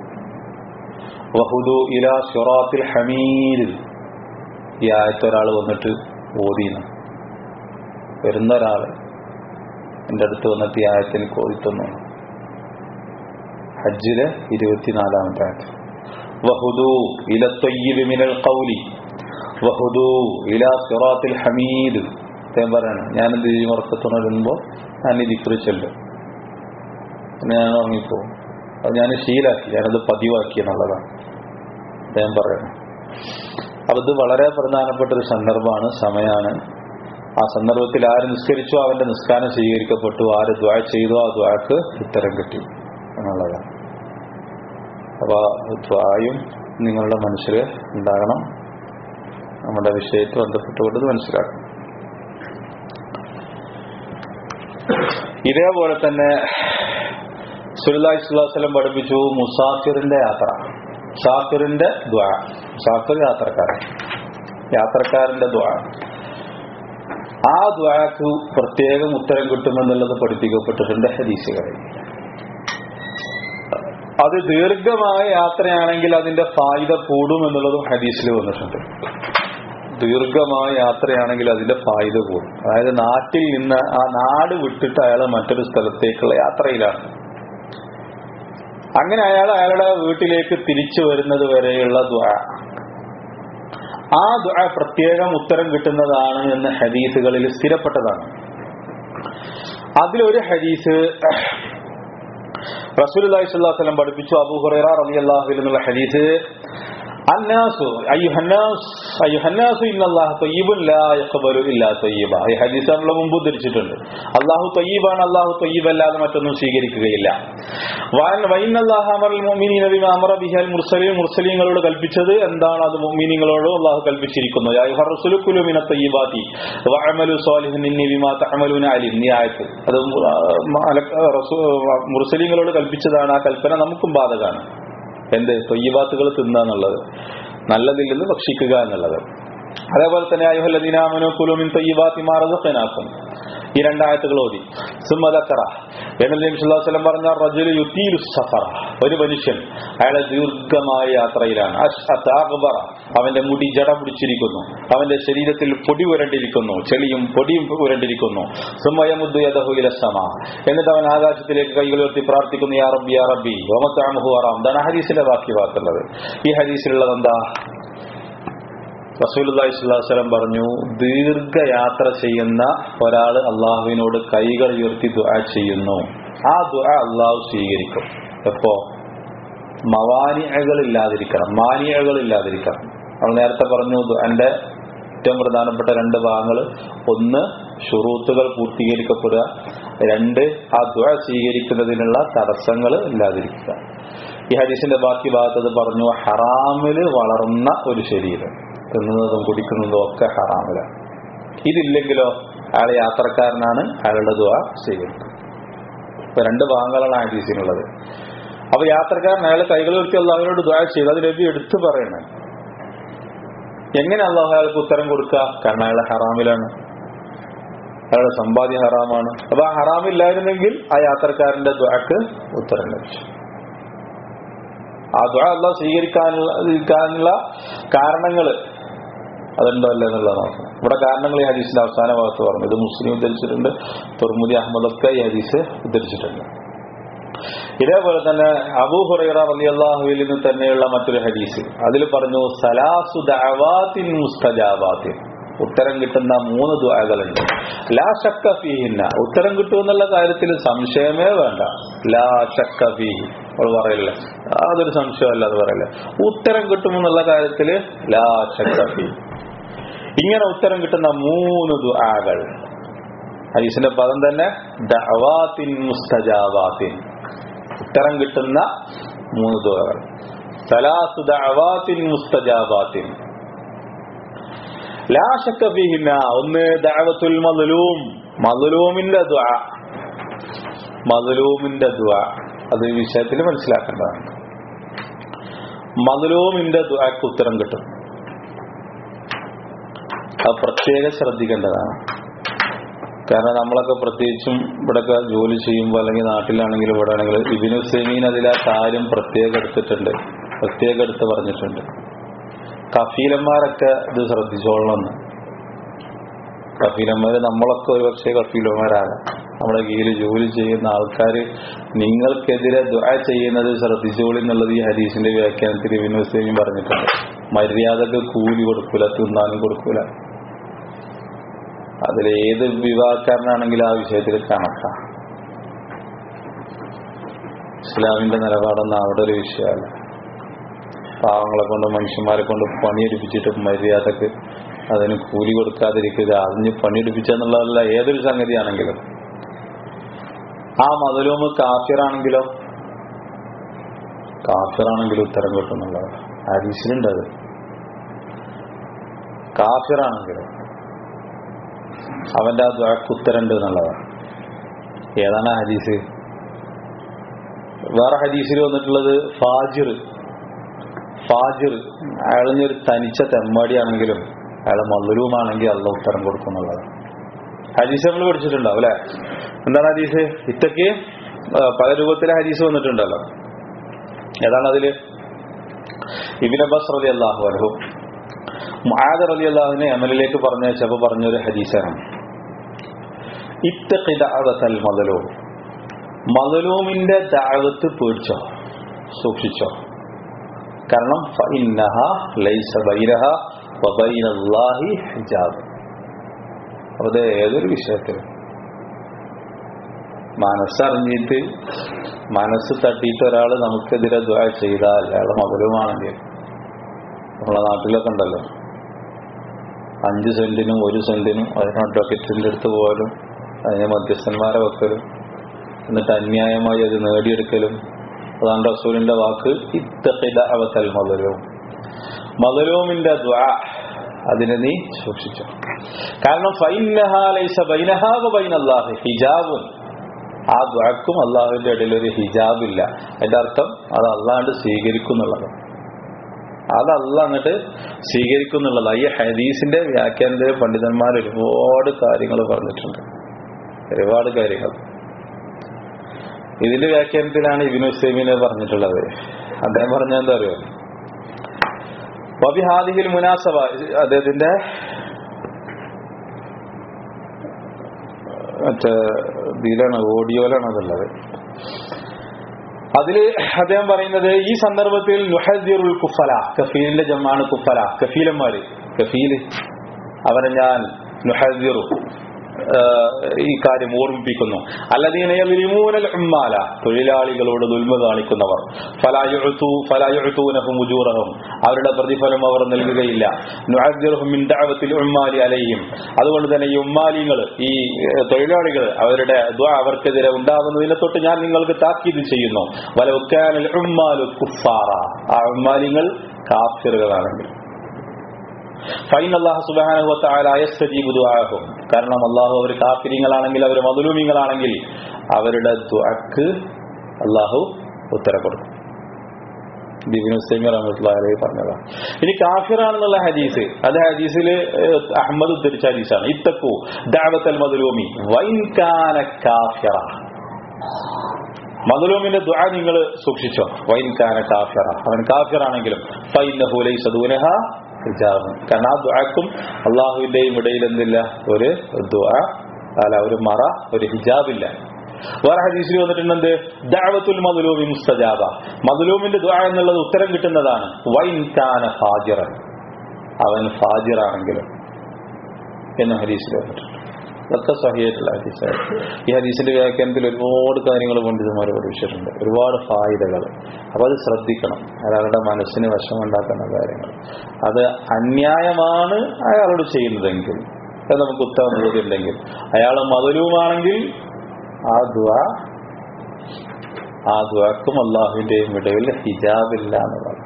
വഹുദു ഇല സിറാത്തിൽ ഹമീദ് ഈ ആയത്ത് ഒരാൾ വന്നിട്ട് ഓതിന വരുന്ന ഒരാൾ എൻ്റെ അടുത്ത് വന്നിട്ട് ഈ ആയത്ത് എനിക്ക് ഓതിത്തന്നു ഹജ്ജിലെ ഇരുപത്തിനാലാമത്തെ ആയത്ത് വഹുദു ഇലത്തൊയ്യിബ് മിനൽ ഖൗലി വഹുദു ഇല സിറാത്തിൽ ഹമീദ് അദ്ദേഹം പറയാണ് ഞാനെന്ത് ചെയ്യും ഉറക്കത്തുണരുമ്പോ ഞാൻ ഈ ദിക്റ് ചെല്ലും പിന്നെ ഞാൻ ഉറങ്ങിപ്പോവും അത് ഞാൻ ശീലാക്കി ഞാനത് പതിവാക്കി എന്നുള്ളതാണ് അദ്ദേഹം പറയണം അപ്പൊ ഇത് വളരെ പ്രധാനപ്പെട്ട ഒരു സന്ദർഭമാണ് സമയമാണ് ആ സന്ദർഭത്തിൽ ആര് നിസ്കരിച്ചോ അവന്റെ നിസ്കാരം സ്വീകരിക്കപ്പെട്ടു ആര് ദ്വാ ചെയ്തോ ആ ദ്വാക്ക് ഉത്തരം കിട്ടി എന്നുള്ളതാണ് അപ്പൊ ദ്വായും നിങ്ങളുടെ മനസ്സിൽ ഉണ്ടാകണം നമ്മുടെ വിഷയത്തിൽ ബന്ധപ്പെട്ടുകൊണ്ട് ഇത് മനസ്സിലാക്കണം ഇതേപോലെ തന്നെ സുല്ലാസ്വലം പഠിപ്പിച്ചു മുസാഫിറിന്റെ യാത്ര മുസാഫിറിന്റെ ദ്വാ മുസാഫിർ യാത്രക്കാരൻ യാത്രക്കാരന്റെ ദ്വാ ആ ദ്വാക്ക് പ്രത്യേകം ഉത്തരം കിട്ടുമെന്നുള്ളത് പഠിപ്പിക്കപ്പെട്ടിട്ടുണ്ട് ഹദീസുകളിൽ അത് ദീർഘമായ യാത്രയാണെങ്കിൽ അതിന്റെ ഫായിദ കൂടും എന്നുള്ളതും ഹദീസിൽ വന്നിട്ടുണ്ട് ദീർഘമായ യാത്രയാണെങ്കിൽ അതിന്റെ ഫായിദ കൂടും അതായത് നാട്ടിൽ നിന്ന് ആ നാട് വിട്ടിട്ട് അയാൾ മറ്റൊരു സ്ഥലത്തേക്കുള്ള യാത്രയിലാണ് അങ്ങനെ അയാൾ അയാളുടെ വീട്ടിലേക്ക് തിരിച്ചു വരുന്നത് വരെയുള്ള ദ്വാ ആ ദ്വാ പ്രത്യേകം ഉത്തരം കിട്ടുന്നതാണ് എന്ന് ഹദീസുകളിൽ സ്ഥിരപ്പെട്ടതാണ് അതിലൊരു ഹദീസ് റസൂൽ അള്ളാഹി പഠിപ്പിച്ചു അബൂ ഹുറൈറ റളിയല്ലാഹു എന്നുള്ള ഹദീസ് അന്നാസു അയ്യുഹന്നാസ് അയ്യുഹന്നാസു ഇന്നല്ലാഹു തയ്യിബുൻ ലാ യഖ്ബലു ഇല്ലാ തയ്യിബ ഈ ഹദീസ് നമ്മൾ മുമ്പ് ഉദ്ധരിച്ചിട്ടുണ്ട് അല്ലാഹു തയ്യിബാണ് അല്ലാഹു തയ്യിബ് അല്ലാതെ മറ്റൊന്നും സ്വീകരിക്കുകയില്ല വൻ വൈനല്ലാഹ അമറൽ മുഅ്മിനീന ബിമാ അമറ ബിഹൽ മുർസലീൻ മുർസലീങ്ങളോട് കൽപ്പിച്ചത് എന്താണ് അത് മുഅ്മിനീങ്ങളോട് അല്ലാഹു കൽപ്പിച്ചിരിക്കുന്നു യാ അയ്യുഹർ റസൂലു കുലു മിന തയ്യിബാതി വഅമലു സാലിഹൻ ഇന്നി ബിമാ തഅമലൂന അലിം ഈ ആയത്ത് അത് മുർസലീങ്ങളോട് കൽപ്പിച്ചതാണ് ആ കൽപ്പന നമുക്കും ബാധകമാണ് എന്ത് തൊയ്യബാത്തുകൾ തിന്നുക എന്നുള്ളത് നല്ലതിൽ നിന്ന് ഭക്ഷിക്കുക എന്നുള്ളത് അതേപോലെ തന്നെ അയ്യുഹല്ലദീനാമനു കുലുമിൻ തൊയ്യബാത്തി മാറതുഖനാക്കും ഈ രണ്ടായത്തുകൾ ഓതി സുമ്മദക്കറ എന്നല്ലം പറഞ്ഞ റജുലു യുത്തീലു സഫറ ഒരു മനുഷ്യൻ അയാളെ ദീർഘമായ യാത്രയിലാണ് അഷ്അത്താഖ്ബറ അവന്റെ മുടി ജട പിടിച്ചിരിക്കുന്നു അവന്റെ ശരീരത്തിൽ പൊടി ഉരണ്ടിരിക്കുന്നു ചെളിയും പൊടിയും ഉരണ്ടിരിക്കുന്നു സുമ്മയമുദ്ദു യദഹു ഇല സമ എന്നിട്ട് അവൻ ആകാശത്തിലേക്ക് കൈകൾ ഉയർത്തി പ്രാർത്ഥിക്കുന്നു യാ റബ്ബി യാ റബ്ബി വമത്താമുഹു അറാം ഇതാണ് ഹദീസിന്റെ ബാക്കി വാക്കുള്ളത് ഈ ഹദീസിലുള്ളത് എന്താ റസൂലി സ്വലം പറഞ്ഞു ദീർഘയാത്ര ചെയ്യുന്ന ഒരാൾ അള്ളാഹുവിനോട് കൈകൾ ഉയർത്തി ദുആ ചെയ്യുന്നു ആ ദുആ അള്ളാഹു സ്വീകരിക്കും എപ്പോ മവാനിയകൾ ഇല്ലാതിരിക്കണം മാനിയകൾ ഇല്ലാതിരിക്കണം നമ്മൾ നേരത്തെ പറഞ്ഞു എന്റെ ഏറ്റവും പ്രധാനപ്പെട്ട രണ്ട് ഭാഗങ്ങൾ ഒന്ന് ഷുറൂത്തുകൾ പൂർത്തീകരിക്കപ്പെടുക രണ്ട് ആ ദുആ സ്വീകരിക്കുന്നതിനുള്ള തടസ്സങ്ങൾ ഇല്ലാതിരിക്കുക ഈ ഹദീസിന്റെ ബാക്കി ഭാഗത്ത് അത് പറഞ്ഞു ഹറാമില് വളർന്ന ഒരു ശരീരം തിന്നുന്നതും കുടിക്കുന്നതും ഒക്കെ ഹറാമിലാണ് ഇതില്ലെങ്കിലോ അയാൾ യാത്രക്കാരനാണ് അയാളുടെ ദുവ സ്വീകരിക്കും ഇപ്പൊ രണ്ട് ഭാഗങ്ങളാണ് ആ ഹദീസിനുള്ളത് അപ്പൊ യാത്രക്കാരൻ അയാൾ കൈകൾ ഉയർത്തി അള്ളാഹുവിനോട് ദ്വാ ചെയ്തു അത് രവി എടുത്തു പറയണേ എങ്ങനെ അള്ളാഹു അയാൾക്ക് ഉത്തരം കൊടുക്കുക കാരണം അയാളെ ഹറാമിലാണ് അയാളുടെ സമ്പാദ്യം ഹറാമാണ് അപ്പൊ ആ ഹറാമില്ലായിരുന്നെങ്കിൽ ആ യാത്രക്കാരന്റെ ദ്വാക്ക് ഉത്തരം ലഭിച്ചു ആ ദുആ അള്ളാഹ് സ്വീകരിക്കാനുള്ള സ്വീകരിക്കാനുള്ള കാരണങ്ങൾ അതുണ്ടോ അല്ലേ എന്നുള്ളത് നോക്കണം ഇവിടെ കാരണങ്ങൾ ഈ ഹദീസിന്റെ അവസാന ഭാഗത്ത് പറഞ്ഞു ഇത് മുസ്ലിം ഉദ്ധരിച്ചിട്ടുണ്ട് തുർമുദി അഹമ്മദൊക്കെ ഈ ഹദീസ് ഉദ്ധരിച്ചിട്ടുണ്ട് ഇതേപോലെ തന്നെ അബൂ ഹുറൈറ റളിയല്ലാഹുവിൽ നിന്ന് തന്നെയുള്ള മറ്റൊരു ഹദീസ് അതിൽ പറഞ്ഞു സലാസു ദഅവാത്തിൻ മുസ്തജാബാത്തിൻ ഉത്തരം കിട്ടുന്ന മൂന്ന് ദുആകളുണ്ട് ലാ ശക്ക ഫീഹിന്ന ഉത്തരം കിട്ടുമെന്നുള്ള കാര്യത്തിൽ സംശയമേ വേണ്ട ലാ ശക്ക ഫീഹി അവൾ പറയില്ല അതൊരു സംശയമല്ല അത് പറയില്ല ഉത്തരം കിട്ടുമെന്നുള്ള കാര്യത്തിൽ ലാ ശക്ക ഫീഹി ഇങ്ങനെ ഉത്തരം കിട്ടുന്ന മൂന്ന് ദുആകൾ ഹദീസിന്റെ പദം തന്നെ ദഅവാത്തിൻ മുസ്തജാബാത്തിൻ ഉത്തരം കിട്ടുന്ന മൂന്ന് ദുആകൾ സലാസു ദഅവാത്തിൻ മുസ്തജാബാത്തിൻ ലാ ശക്ക ഫീഹിന്ന ഒന്ന് ദഅവത്തുൽ മദ്ലൂം മദ്ലൂമിന്റെ ദുആ മദ്ലൂമിന്റെ ദുആ അത് ഈ വിഷയത്തിൽ മനസ്സിലാക്കേണ്ടതാണ് മദ്ലൂമിന്റെ ദുആക്ക് ഉത്തരം കിട്ടും അത് പ്രത്യേകം ശ്രദ്ധിക്കേണ്ടതാണ് കാരണം നമ്മളൊക്കെ പ്രത്യേകിച്ചും ഇവിടെയൊക്കെ ജോലി ചെയ്യുമ്പോൾ അല്ലെങ്കിൽ നാട്ടിലാണെങ്കിലും ഇവിടെ ആണെങ്കിലും ഇബിനു സെമീൻ അതിൽ ആ കാര്യം പ്രത്യേകം എടുത്തിട്ടുണ്ട് പ്രത്യേകം എടുത്ത് പറഞ്ഞിട്ടുണ്ട് കഫീലന്മാരൊക്കെ ഇത് ശ്രദ്ധിച്ചോളണം കഫീലന്മാര് നമ്മളൊക്കെ ഒരു പക്ഷേ കഫീലന്മാരാകാം നമ്മുടെ കീഴിൽ ജോലി ചെയ്യുന്ന ആൾക്കാർ നിങ്ങൾക്കെതിരെ ദുആ ചെയ്യുന്നത് ശ്രദ്ധിച്ചോളി എന്നുള്ളത് ഈ ഹദീസിന്റെ വ്യാഖ്യാനത്തിൽ ഇബിനു സെമീൻ പറഞ്ഞിട്ടുണ്ട് മര്യാദക്ക് കൂലി കൊടുക്കൂല തിന്നാനും കൊടുക്കൂല അതിൽ ഏത് വിവാഹക്കാരനാണെങ്കിലും ആ വിഷയത്തിൽ കണക്കാം ഇസ്ലാമിന്റെ നിലപാടൊന്നും അവിടെ ഒരു വിഷയമല്ല പാവങ്ങളെ കൊണ്ട് മനുഷ്യന്മാരെ കൊണ്ട് പണിയെടുപ്പിച്ചിട്ട് മര്യാദക്ക് അതിന് കൂലി കൊടുക്കാതിരിക്കുക അതിന് പണിയെടുപ്പിച്ചെന്നുള്ളതല്ല ഏതൊരു സംഗതിയാണെങ്കിലും ആ മതലൂമ് കാഫിറാണെങ്കിലോ കാഫിറാണെങ്കിലും ഉത്തരം കിട്ടുന്നുള്ളത് ഹരീസിലുണ്ട് അത് കാഫിറാണെങ്കിലും അവന്റെ ആ ദ്വാക്ക് ഉത്തരണ്ട് എന്നുള്ളതാണ് ഏതാണ് ആ ഹദീസ് വേറെ ഹദീസിൽ വന്നിട്ടുള്ളത് ഫാജിർ ഫാജിർ അയാളിഞ്ഞൊരു തനിച്ച തെമ്മാടിയാണെങ്കിലും അയാളെ മല്ലൂമാണെങ്കിൽ അള്ള ഉത്തരം കൊടുക്കുന്നുള്ളത് ഹദീസ് നമ്മൾ പഠിച്ചിട്ടുണ്ടാവും അല്ലെ എന്താണ് ഹദീസ് ഇത്തക്ക് പല രൂപത്തിലെ ഹദീസ് വന്നിട്ടുണ്ടല്ലോ ഏതാണ് അതില് ഇബിൻ അബ്ബാസ് റലി അള്ളാഹു അലഹു മുആദ് റലി അള്ളാഹുവിനെ അമലിലേക്ക് പറഞ്ഞയച്ചപ്പോ പറഞ്ഞൊരു ഹദീസാണ് ഇത്തഖി ദഅവത്തൽ മദലൂം മദലൂമിന്റെ ദഅവത്ത് പേടിച്ചോ സൂക്ഷിച്ചോ കാരണം ഫഇന്നഹ ലൈസ ബൈനഹ വബൈനല്ലാഹി ഹിജാബ് അത് ഏതൊരു വിഷയത്തിലും മനസ്സറിഞ്ഞിട്ട് മനസ്സ് തട്ടിയിട്ട് ഒരാൾ നമുക്കെതിരെ ദ്വാ ചെയ്താൽ അയാളെ മകലുമാണെങ്കിൽ നമ്മളെ നാട്ടിലൊക്കെ ഉണ്ടല്ലോ അഞ്ച് സെന്റിനും ഒരു സെന്റിനും അതിന് അഡ്വക്കേറ്റിന്റെ അടുത്ത് പോകലും അതിന് മധ്യസ്ഥന്മാരെ വെക്കലും എന്നിട്ട് അന്യായമായി അത് നേടിയെടുക്കലും അതാണ് റസൂലിന്റെ വാക്ക് ഇത്തഖിദ അവതൽ മദലൂം മദലൂമിന്റെ ദ്വാ അതിനെ നീ സൂക്ഷിച്ചു കാരണം ഫൈനഹാ ലൈസ ബൈനഹാ ബൈനല്ലാഹി ഹിജാബുൻ ആ ദ്വാക്കും അള്ളാഹുവിന്റെ ഇടയിൽ ഒരു ഹിജാബില്ല അതിന്റെ അർത്ഥം അത് അള്ളാണ്ട് സ്വീകരിക്കുന്നുള്ളത് അത് അല്ല അങ്ങോട്ട് സ്വീകരിക്കുന്നുള്ളത് ഈ ഹദീസിന്റെ വ്യാഖ്യാനത്തിലെ പണ്ഡിതന്മാർ ഒരുപാട് കാര്യങ്ങൾ പറഞ്ഞിട്ടുണ്ട് ഒരുപാട് കാര്യങ്ങൾ ഇതിന്റെ വ്യാഖ്യാനത്തിലാണ് ഇബിനു ഹുസൈമിനെ പറഞ്ഞിട്ടുള്ളത് അദ്ദേഹം പറഞ്ഞ എന്താ അറിയോ വബി ഹാദിഹിൽ മുനാസബ അദ്ദേഹത്തിന്റെ മറ്റേ ഇതിലാണ് ഓഡിയോയിലാണ് അതുള്ളത് അതില് അദ്ദേഹം പറയുന്നത് ഈ സന്ദർഭത്തിൽ നുഹദിറുൽ കുഫല കഫീലിന്റെ ജമ്മാണ് കുഫല കഫീലന്മാര് കഫീല് അവരെ ഞാൻ നുഹദിറു ഈ കാര്യം ഓർമ്മിപ്പിക്കുന്നു അല്ലദീനൂനൽ ഉമ്മാല തൊഴിലാളികളോട് ദുൽമ കാണിക്കുന്നവർ ഫലായുഅ്തു ഫലായുഅ്തൂനഹും ഉജൂറഹും അവരുടെ പ്രതിഫലം അവർ നൽകുകയില്ല നുഅദ്ദിറുഹും മിൻ ദഅവത്തിൽ ഉമ്മാലി അലൈഹിം അതുകൊണ്ട് തന്നെ ഈ ഉമ്മാലിങ്ങൾ ഈ തൊഴിലാളികൾ അവരുടെ ദുആ അവർക്കെതിരെ ഉണ്ടാകുന്നതിനെ തൊട്ട് ഞാൻ നിങ്ങൾക്ക് താക്കീത് ചെയ്യുന്നു വലൗക്കാനൽ ഉമ്മാലു കുഫാറ ആ ഉമ്മാലിങ്ങൾ കാഫിറുകളാണെങ്കിൽ ഫൈൻ അള്ളാഹു സുബാനുഹും കാരണം അള്ളാഹു അവർ കാഫിരിങ്ങളാണെങ്കിൽ അവർ മധുലൂമിങ്ങളാണെങ്കിൽ അവരുടെ ദ്വക്ക് അള്ളാഹു ഉത്തരം കൊടുക്കും പറഞ്ഞതാ ഇനി കാഫിറാണെന്നുള്ള ഹദീസ് അത് ഹദീസിൽ അഹമ്മദ് ഉദ്ധരിച്ച ഹദീസാണ് ഇത്തക്കു ദാവത്തൽ മധുലൂമി വൈൻ കാന കാഫിറ മദലൂമിന്റെ ദുആ നിങ്ങൾ സൂക്ഷിച്ചോ വൈൻ കാന കാഫിറ അവൻ കാഫിറാണെങ്കിലും ഫൈനഹു ലൈസ ദൂനഹ ഹിജാബ് കാരണം ആ ദുആക്കും അള്ളാഹുവിന്റെയും ഇടയിൽ എന്തില്ല ഒരു ദുആ അല്ല ഒരു മറ ഒരു ഹിജാബില്ല വേറെ ഹദീസിൽ വന്നിട്ടുണ്ട് എന്ത് ദഅവത്തുൽ മദ്ലൂമി മുസ്തജാബ മദ്ലൂമിന്റെ ദുആ എന്നുള്ളത് ഉത്തരം കിട്ടുന്നതാണ് വൈൻ കാന ഫാജിറൻ അവൻ ഫാജിറാണെങ്കിലും എന്ന് ഹദീസിൽ വന്നിട്ടുണ്ട് ഇതൊക്കെ സഹിയായിട്ടുള്ള ഹദീസാണ് ഈ ഹദീസിന്റെ വ്യാഖ്യാനത്തിൽ ഒരുപാട് കാര്യങ്ങൾ പണ്ഡിതന്മാർ പഠിപ്പിച്ചിട്ടുണ്ട് ഒരുപാട് ഫായിദകൾ അപ്പൊ അത് ശ്രദ്ധിക്കണം അയാളുടെ മനസ്സിന് വിഷമുണ്ടാക്കുന്ന കാര്യങ്ങൾ അത് അന്യായമാണ് അയാളോട് ചെയ്യുന്നതെങ്കിൽ അത് നമുക്ക് ഉത്തരം ബോധ്യമില്ലെങ്കിൽ അയാൾ മതലുമാണെങ്കിൽ ആ ദുആ ആ ദുആക്കും അള്ളാഹുവിന്റെയും ഇടയിൽ ഹിജാബില്ല എന്നുള്ളതാണ്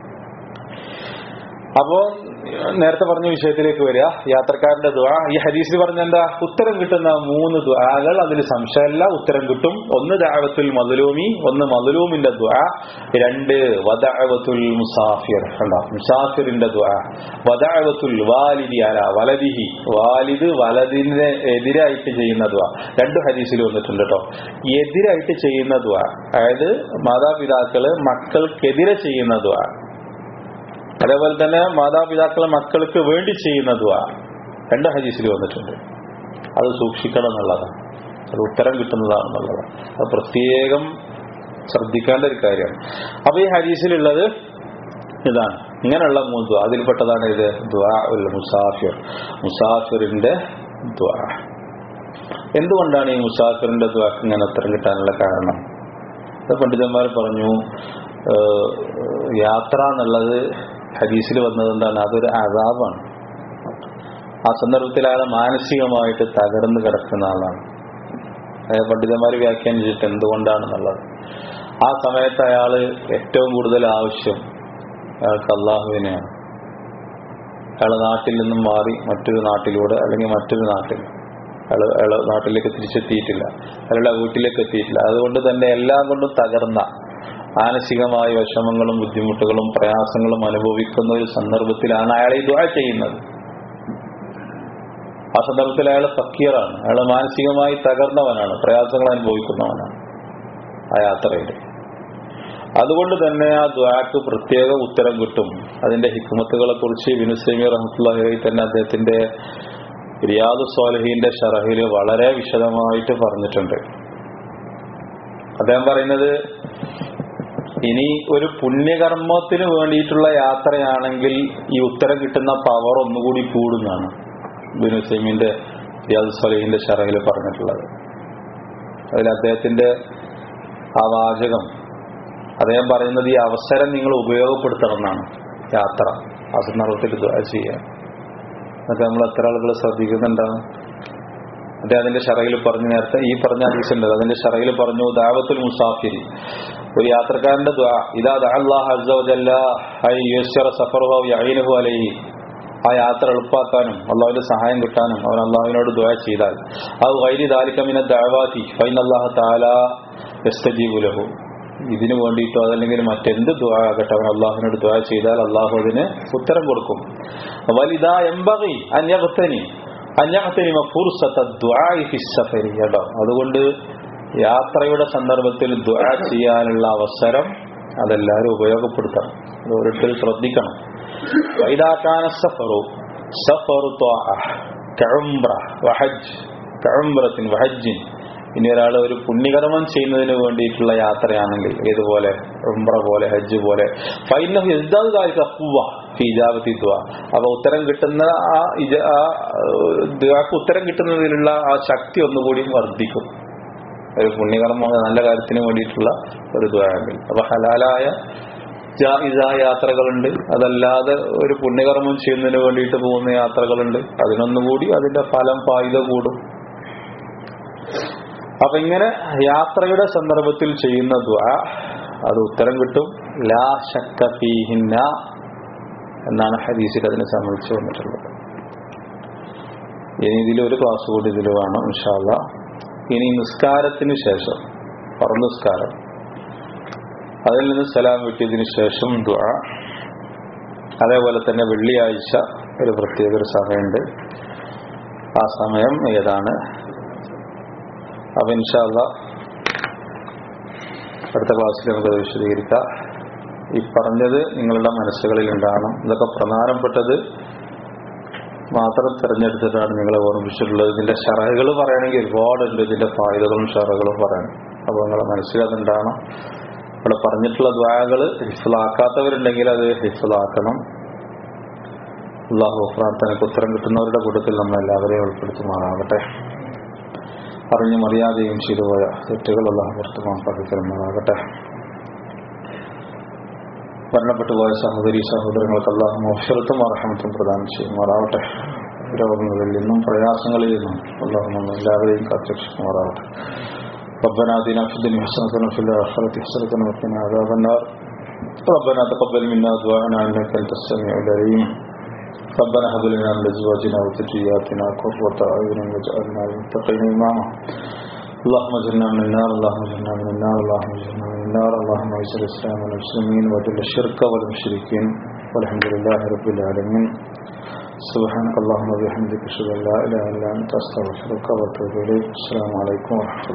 അപ്പോ നേരത്തെ പറഞ്ഞ വിഷയത്തിലേക്ക് വരിക യാത്രക്കാരന്റെ ദുആ ഈ ഹദീസിൽ പറഞ്ഞ എന്താ ഉത്തരം കിട്ടുന്ന മൂന്ന് ദുആകൾ അതിൽ സംശയമല്ല ഉത്തരം കിട്ടും ഒന്ന് ദഅവത്തുൽ മദ്ലൂമി ഒന്ന് മദ്ലൂമിന്റെ ദുആ രണ്ട് വദഅവത്തുൽ മുസാഫിർ കണ്ടോ മുസാഫിറിന്റെ ദുആ വദഅവത്തുൽ വാലിദി അല വലദിഹി വാലിദ് വലദിനെ എതിരായിട്ട് ചെയ്യുന്ന ദുആ രണ്ട് ഹദീസിൽ വന്നിട്ടുണ്ട് കേട്ടോ എതിരായിട്ട് ചെയ്യുന്ന ദുആ അതായത് മാതാപിതാക്കള് മക്കൾക്കെതിരെ ചെയ്യുന്ന ദുആ അതേപോലെ തന്നെ മാതാപിതാക്കളെ മക്കൾക്ക് വേണ്ടി ചെയ്യുന്ന ദുആ രണ്ട് ഹദീസിൽ വന്നിട്ടുണ്ട് അത് സൂക്ഷിക്കണം എന്നുള്ളതാണ് അത് ഉത്തരം കിട്ടുന്നതാണെന്നുള്ളതാണ് അത് പ്രത്യേകം ശ്രദ്ധിക്കേണ്ട ഒരു കാര്യമാണ് അപ്പൊ ഈ ഹദീസിലുള്ളത് ഇതാണ് ഇങ്ങനെയുള്ള മൂന്ന് ദുആ അതിൽപ്പെട്ടതാണ് ഇത് ദുആ ഉൽ മുസാഫിർ മുസാഫിറിന്റെ ദുആ എന്തുകൊണ്ടാണ് ഈ മുസാഫിറിന്റെ ദുആക്ക് ഇങ്ങനെ ഉത്തരം കിട്ടാനുള്ള കാരണം അത് പണ്ഡിതന്മാർ പറഞ്ഞു ഏഹ്, യാത്ര എന്നുള്ളത് ഹദീസിൽ വന്നത് എന്താണ് അതൊരു അതാബാണ് ആ സന്ദർഭത്തിൽ അയാൾ മാനസികമായിട്ട് തകർന്നു കിടക്കുന്ന ആളാണ് അതായത് പണ്ഡിതന്മാർ വ്യാഖ്യാനിച്ചിട്ട് എന്തുകൊണ്ടാണെന്നുള്ളത് ആ സമയത്ത് അയാള് ഏറ്റവും കൂടുതൽ ആവശ്യം അയാൾക്ക് അള്ളാഹുവിനെയാണ് അയാൾ നാട്ടിൽ നിന്നും മാറി മറ്റൊരു നാട്ടിലൂടെ അല്ലെങ്കിൽ മറ്റൊരു നാട്ടിൽ അയാൾ അയാളെ നാട്ടിലേക്ക് തിരിച്ചെത്തിയിട്ടില്ല അയാളുടെ വീട്ടിലേക്ക് എത്തിയിട്ടില്ല അതുകൊണ്ട് തന്നെ എല്ലാം കൊണ്ടും തകർന്ന മാനസികമായ വിഷമങ്ങളും ബുദ്ധിമുട്ടുകളും പ്രയാസങ്ങളും അനുഭവിക്കുന്ന ഒരു സന്ദർഭത്തിലാണ് അയാൾ ഈ ദുആ ചെയ്യുന്നത് ആ സന്ദർഭത്തിൽ അയാൾ ഫക്കീറാണ് അയാൾ മാനസികമായി തകർന്നവനാണ് പ്രയാസങ്ങൾ അനുഭവിക്കുന്നവനാണ് ആ യാത്രയിൽ അതുകൊണ്ട് തന്നെ ആ ദ്വാക്ക് പ്രത്യേക ഉത്തരം കിട്ടും അതിന്റെ ഹിക്മത്തുകളെ കുറിച്ച് വിനുസൈമി റഹ്മത്തുള്ളാഹി തന്നെ അദ്ദേഹത്തിന്റെ റിയാദ് സ്വാലഹീന്റെ ഷറഹിൽ വളരെ വിശദമായിട്ട് പറഞ്ഞിട്ടുണ്ട് അദ്ദേഹം പറയുന്നത് ഇനി ഒരു പുണ്യകർമ്മത്തിന് വേണ്ടിയിട്ടുള്ള യാത്രയാണെങ്കിൽ ഈ ഉത്തരം കിട്ടുന്ന പവർ ഒന്നുകൂടി കൂടുന്നതാണ് ബിനുസൈമിന്റെ റിയാദ് സ്വാലഹീന്റെ ഷറഹിൽ പറഞ്ഞിട്ടുള്ളത് അതിൽ അദ്ദേഹത്തിന്റെ ആ വാചകം അദ്ദേഹം പറയുന്നത് ഈ അവസരം നിങ്ങൾ ഉപയോഗപ്പെടുത്തണം എന്നാണ് യാത്ര ആ സന്ദർഭത്തിൽ ദുആ ചെയ്യാൻ അതൊക്കെ നമ്മൾ എത്ര ആളുകൾ ശ്രദ്ധിക്കുന്നുണ്ടാവും അദ്ദേഹം അതിന്റെ ഷറയിൽ പറഞ്ഞു നേരത്തെ ഈ പറഞ്ഞ ഹദീസുണ്ട് അതിന്റെ ഷറയിൽ പറഞ്ഞു ദാവത്തുൽ മുസാഫിരി ഒരു യാത്രക്കാരന്റെ ദുആ ഇതാ ദഅല്ലാഹു അസ്സ വജല്ല ഐ യസ്റ സഫറുഹു യഈനുഹു അലൈഹി ആ യാത്ര എളുപ്പാക്കാനും അള്ളാഹുവിന്റെ സഹായം കിട്ടാനും അവൻ അള്ളാഹുവിനോട് ദുആ ചെയ്താൽ ഔ ഗൈരി ദാലിക മിന ദഅവാതി ഫൈനല്ലാഹു തആല യസ്തജീബു ലഹു ഇതിനു വേണ്ടിയിട്ടോ അതല്ലെങ്കിൽ മറ്റെന്ത് ദുആ ആകട്ടെ അവൻ അള്ളാഹുവിനോട് ദുആ ചെയ്താൽ അള്ളാഹു അതിന് ഉത്തരം കൊടുക്കും വലിദാ എംബഗി അന്യഗത്തനി അന്യഗത്തനിമ ഫുർസത്ത ദുആഇ ഫി സഫരി കേട്ടോ അതുകൊണ്ട് യാത്രയുടെ സന്ദർഭത്തിൽ ദുആ ചെയ്യാനുള്ള അവസരം അതെല്ലാവരും ഉപയോഗപ്പെടുത്തണം അത് ഓരോരുത്തരും ശ്രദ്ധിക്കണം വൈദാക്കാന സഫറു സഫറു ത്വാഅ കഉംറ വഹജ്ജ് കഉംറത്തിൻ വഹജ്ജിൻ ഇനി ഒരാൾ ഒരു പുണ്യകർമ്മം ചെയ്യുന്നതിന് വേണ്ടിയിട്ടുള്ള യാത്രയാണെങ്കിൽ ഏതുപോലെ ഉംറ പോലെ ഹജ്ജ് പോലെ ഫൈനഹു യസ്ദാദു ദാലിക ഖുവ്വ ഫീ ഇജാബത്തി ദുആ അപ്പോൾ ഉത്തരം കിട്ടുന്ന ആ ഇജ- ആ ദുആക്ക് ഉത്തരം കിട്ടുന്നതിലുള്ള ആ ശക്തി ഒന്നുകൂടി വർദ്ധിക്കും ഒരു പുണ്യകർമ്മം നല്ല കാര്യത്തിന് വേണ്ടിയിട്ടുള്ള ഒരു ദുആണെങ്കിൽ അപ്പൊ ഹലാലായ ജായിസായ യാത്രകളുണ്ട് അതല്ലാതെ ഒരു പുണ്യകർമ്മം ചെയ്യുന്നതിന് വേണ്ടിയിട്ട് പോകുന്ന യാത്രകളുണ്ട് അതിനൊന്നുകൂടി അതിന്റെ ഫലം ഫായിദ കൂടും അപ്പൊ ഇങ്ങനെ യാത്രയുടെ സന്ദർഭത്തിൽ ചെയ്യുന്ന ദുആ അത് ഉത്തരം കിട്ടും ലാ ശക്ക ഫീഹിന്ന എന്നാണ് ഹദീസിൽ അതിനെ സംബന്ധിച്ച് വന്നിട്ടുള്ളത് ഇനി ഇതിലൊരു ക്ലാസ് കൂടി ഇതിൽ വേണം ഇൻഷാല്ല ഇനി നിസ്കാരത്തിന് ശേഷം പറ നിസ്കാരം അതിൽ നിന്ന് സലാം വിട്ടിയതിനു ശേഷം ദുആ അതേപോലെ തന്നെ വെള്ളിയാഴ്ച ഒരു പ്രത്യേക ഒരു സമയമുണ്ട് ആ സമയം ഏതാണ് അപ്പൊ ഇൻഷാല്ല അടുത്ത ക്ലാസ്സിൽ നമുക്ക് വിശദീകരിക്കാം ഈ പറഞ്ഞത് നിങ്ങളുടെ മനസ്സുകളിൽ ഉണ്ടാകണം ഇതൊക്കെ പ്രധാനപ്പെട്ടത് മാത്രം തിരഞ്ഞെടുത്തിട്ടാണ് നിങ്ങളെ ഓർമ്മിച്ചിട്ടുള്ളത് ഇതിന്റെ ഷറഹുകൾ പറയുകയാണെങ്കിൽ ഒരുപാടുണ്ട് ഇതിന്റെ ഫായുതകളും ഷറഹുകളും പറയണം അപ്പോൾ നിങ്ങളെ മനസ്സിൽ അതുണ്ടാകണം ഇവിടെ പറഞ്ഞിട്ടുള്ള ദ്വാകൾ ഹിഫിലാക്കാത്തവരുണ്ടെങ്കിൽ അത് ഹിഫിലാക്കണം അള്ളാഹു പ്രാർത്ഥനയ്ക്ക് ഉത്തരം കിട്ടുന്നവരുടെ കൂട്ടത്തിൽ നമ്മൾ എല്ലാവരെയും ഉൾപ്പെടുത്തുമാറാകട്ടെ അറിഞ്ഞും അറിയാതെയും ചെയ്തുപോയ തെറ്റുകൾ അള്ളാഹു പുറത്തുമാക്കി തരുമാറാകട്ടെ മരണപ്പെട്ടു പോയ സഹോദരി സഹോദരങ്ങൾക്ക് അള്ളാഹു മോശത്തും അർഹമത്തും പ്രദാനം ചെയ്യുമാറാവട്ടെ രോഗങ്ങളിൽ നിന്നും പ്രയാസങ്ങളിൽ നിന്നും അള്ളാഹു നമ്മൾ എല്ലാവരെയും കാത്തുരക്ഷിക്കുമാറാവട്ടെ ربنا آتنا في الدنيا حسنة وفي الآخرة حسنة وقنا عذاب النار ربنا تقبل منا دعاءنا إنك أنت السميع العليم ربنا هب لنا من أزواجنا وذرياتنا قرة أعين واجعلنا للمتقين إماما اللهم اجرنا من النار اللهم اجرنا من النار اللهم اجرنا من النار اللهم اعز الاسلام والمسلمين واذل الشرك والمشركين والحمد لله رب العالمين سبحانك اللهم وبحمدك اشهد ان لا اله الا انت استغفرك واتوب اليك السلام عليكم ورحمه الله